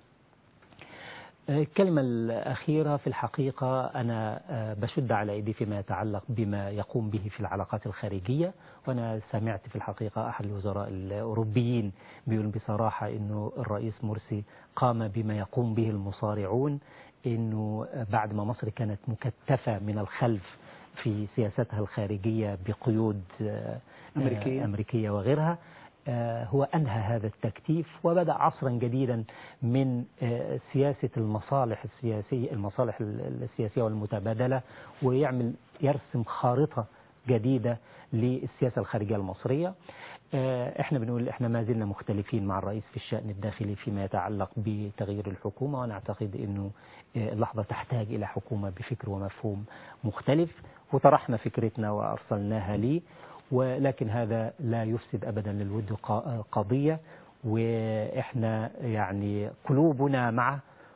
الكلمة الأخيرة في الحقيقة أنا آه، بشد على إيدي فيما يتعلق بما يقوم به في العلاقات الخارجية وأنا سمعت في الحقيقة أحد الوزراء الأوروبيين بيقول بصراحة أنه الرئيس مرسي قام بما يقوم به المصارعون أنه بعد ما مصر كانت مكتفة من الخلف في سياستها الخارجية بقيود آه، أمريكية. آه، أمريكية وغيرها آه، هو أنهى هذا التكتيف وبدأ عصرا جديدا من آه، سياسة المصالح السياسية المصالح ال- السياسية والمتبادلة ويعمل يرسم خارطة جديدة للسياسة الخارجية المصرية آه، احنا بنقول احنا ما زلنا مختلفين مع الرئيس في الشأن الداخلي فيما يتعلق بتغيير الحكومة ونعتقد انه آه، اللحظة تحتاج الى حكومة بفكر ومفهوم مختلف وطرحنا فكرتنا وارسلناها ليه ولكن هذا لا يفسد ابدا للود قا- قضيه واحنا يعني قلوبنا معه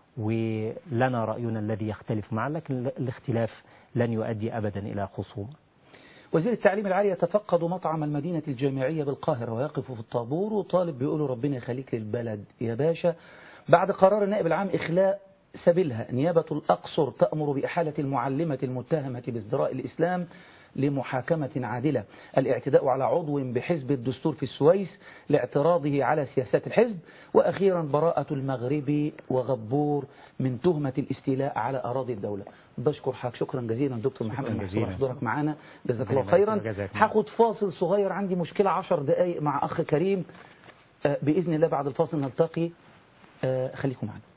ولنا راينا الذي يختلف معه لكن الاختلاف لن يؤدي ابدا الى خصومه. وزير التعليم العالي يتفقد مطعم المدينة الجامعية بالقاهرة ويقف في الطابور وطالب بيقولوا ربنا يخليك للبلد يا باشا بعد قرار النائب العام إخلاء سبيلها نيابة الأقصر تأمر بإحالة المعلمة المتهمة بازدراء الإسلام لمحاكمة عادلة الاعتداء على عضو بحزب الدستور في السويس لاعتراضه على سياسات الحزب وأخيرا براءة المغربي وغبور من تهمة الاستيلاء على أراضي الدولة بشكر حضرتك شكرا جزيلا دكتور محمد شكراً محسون جزيلاً. حضورك معانا جزاك الله ربنا خيرا يبارك فيك. جزاك الله. هاخد فاصل صغير عندي مشكلة عشر دقايق مع أخ كريم آه، بإذن الله بعد الفاصل نلتقي آه، خليكم معنا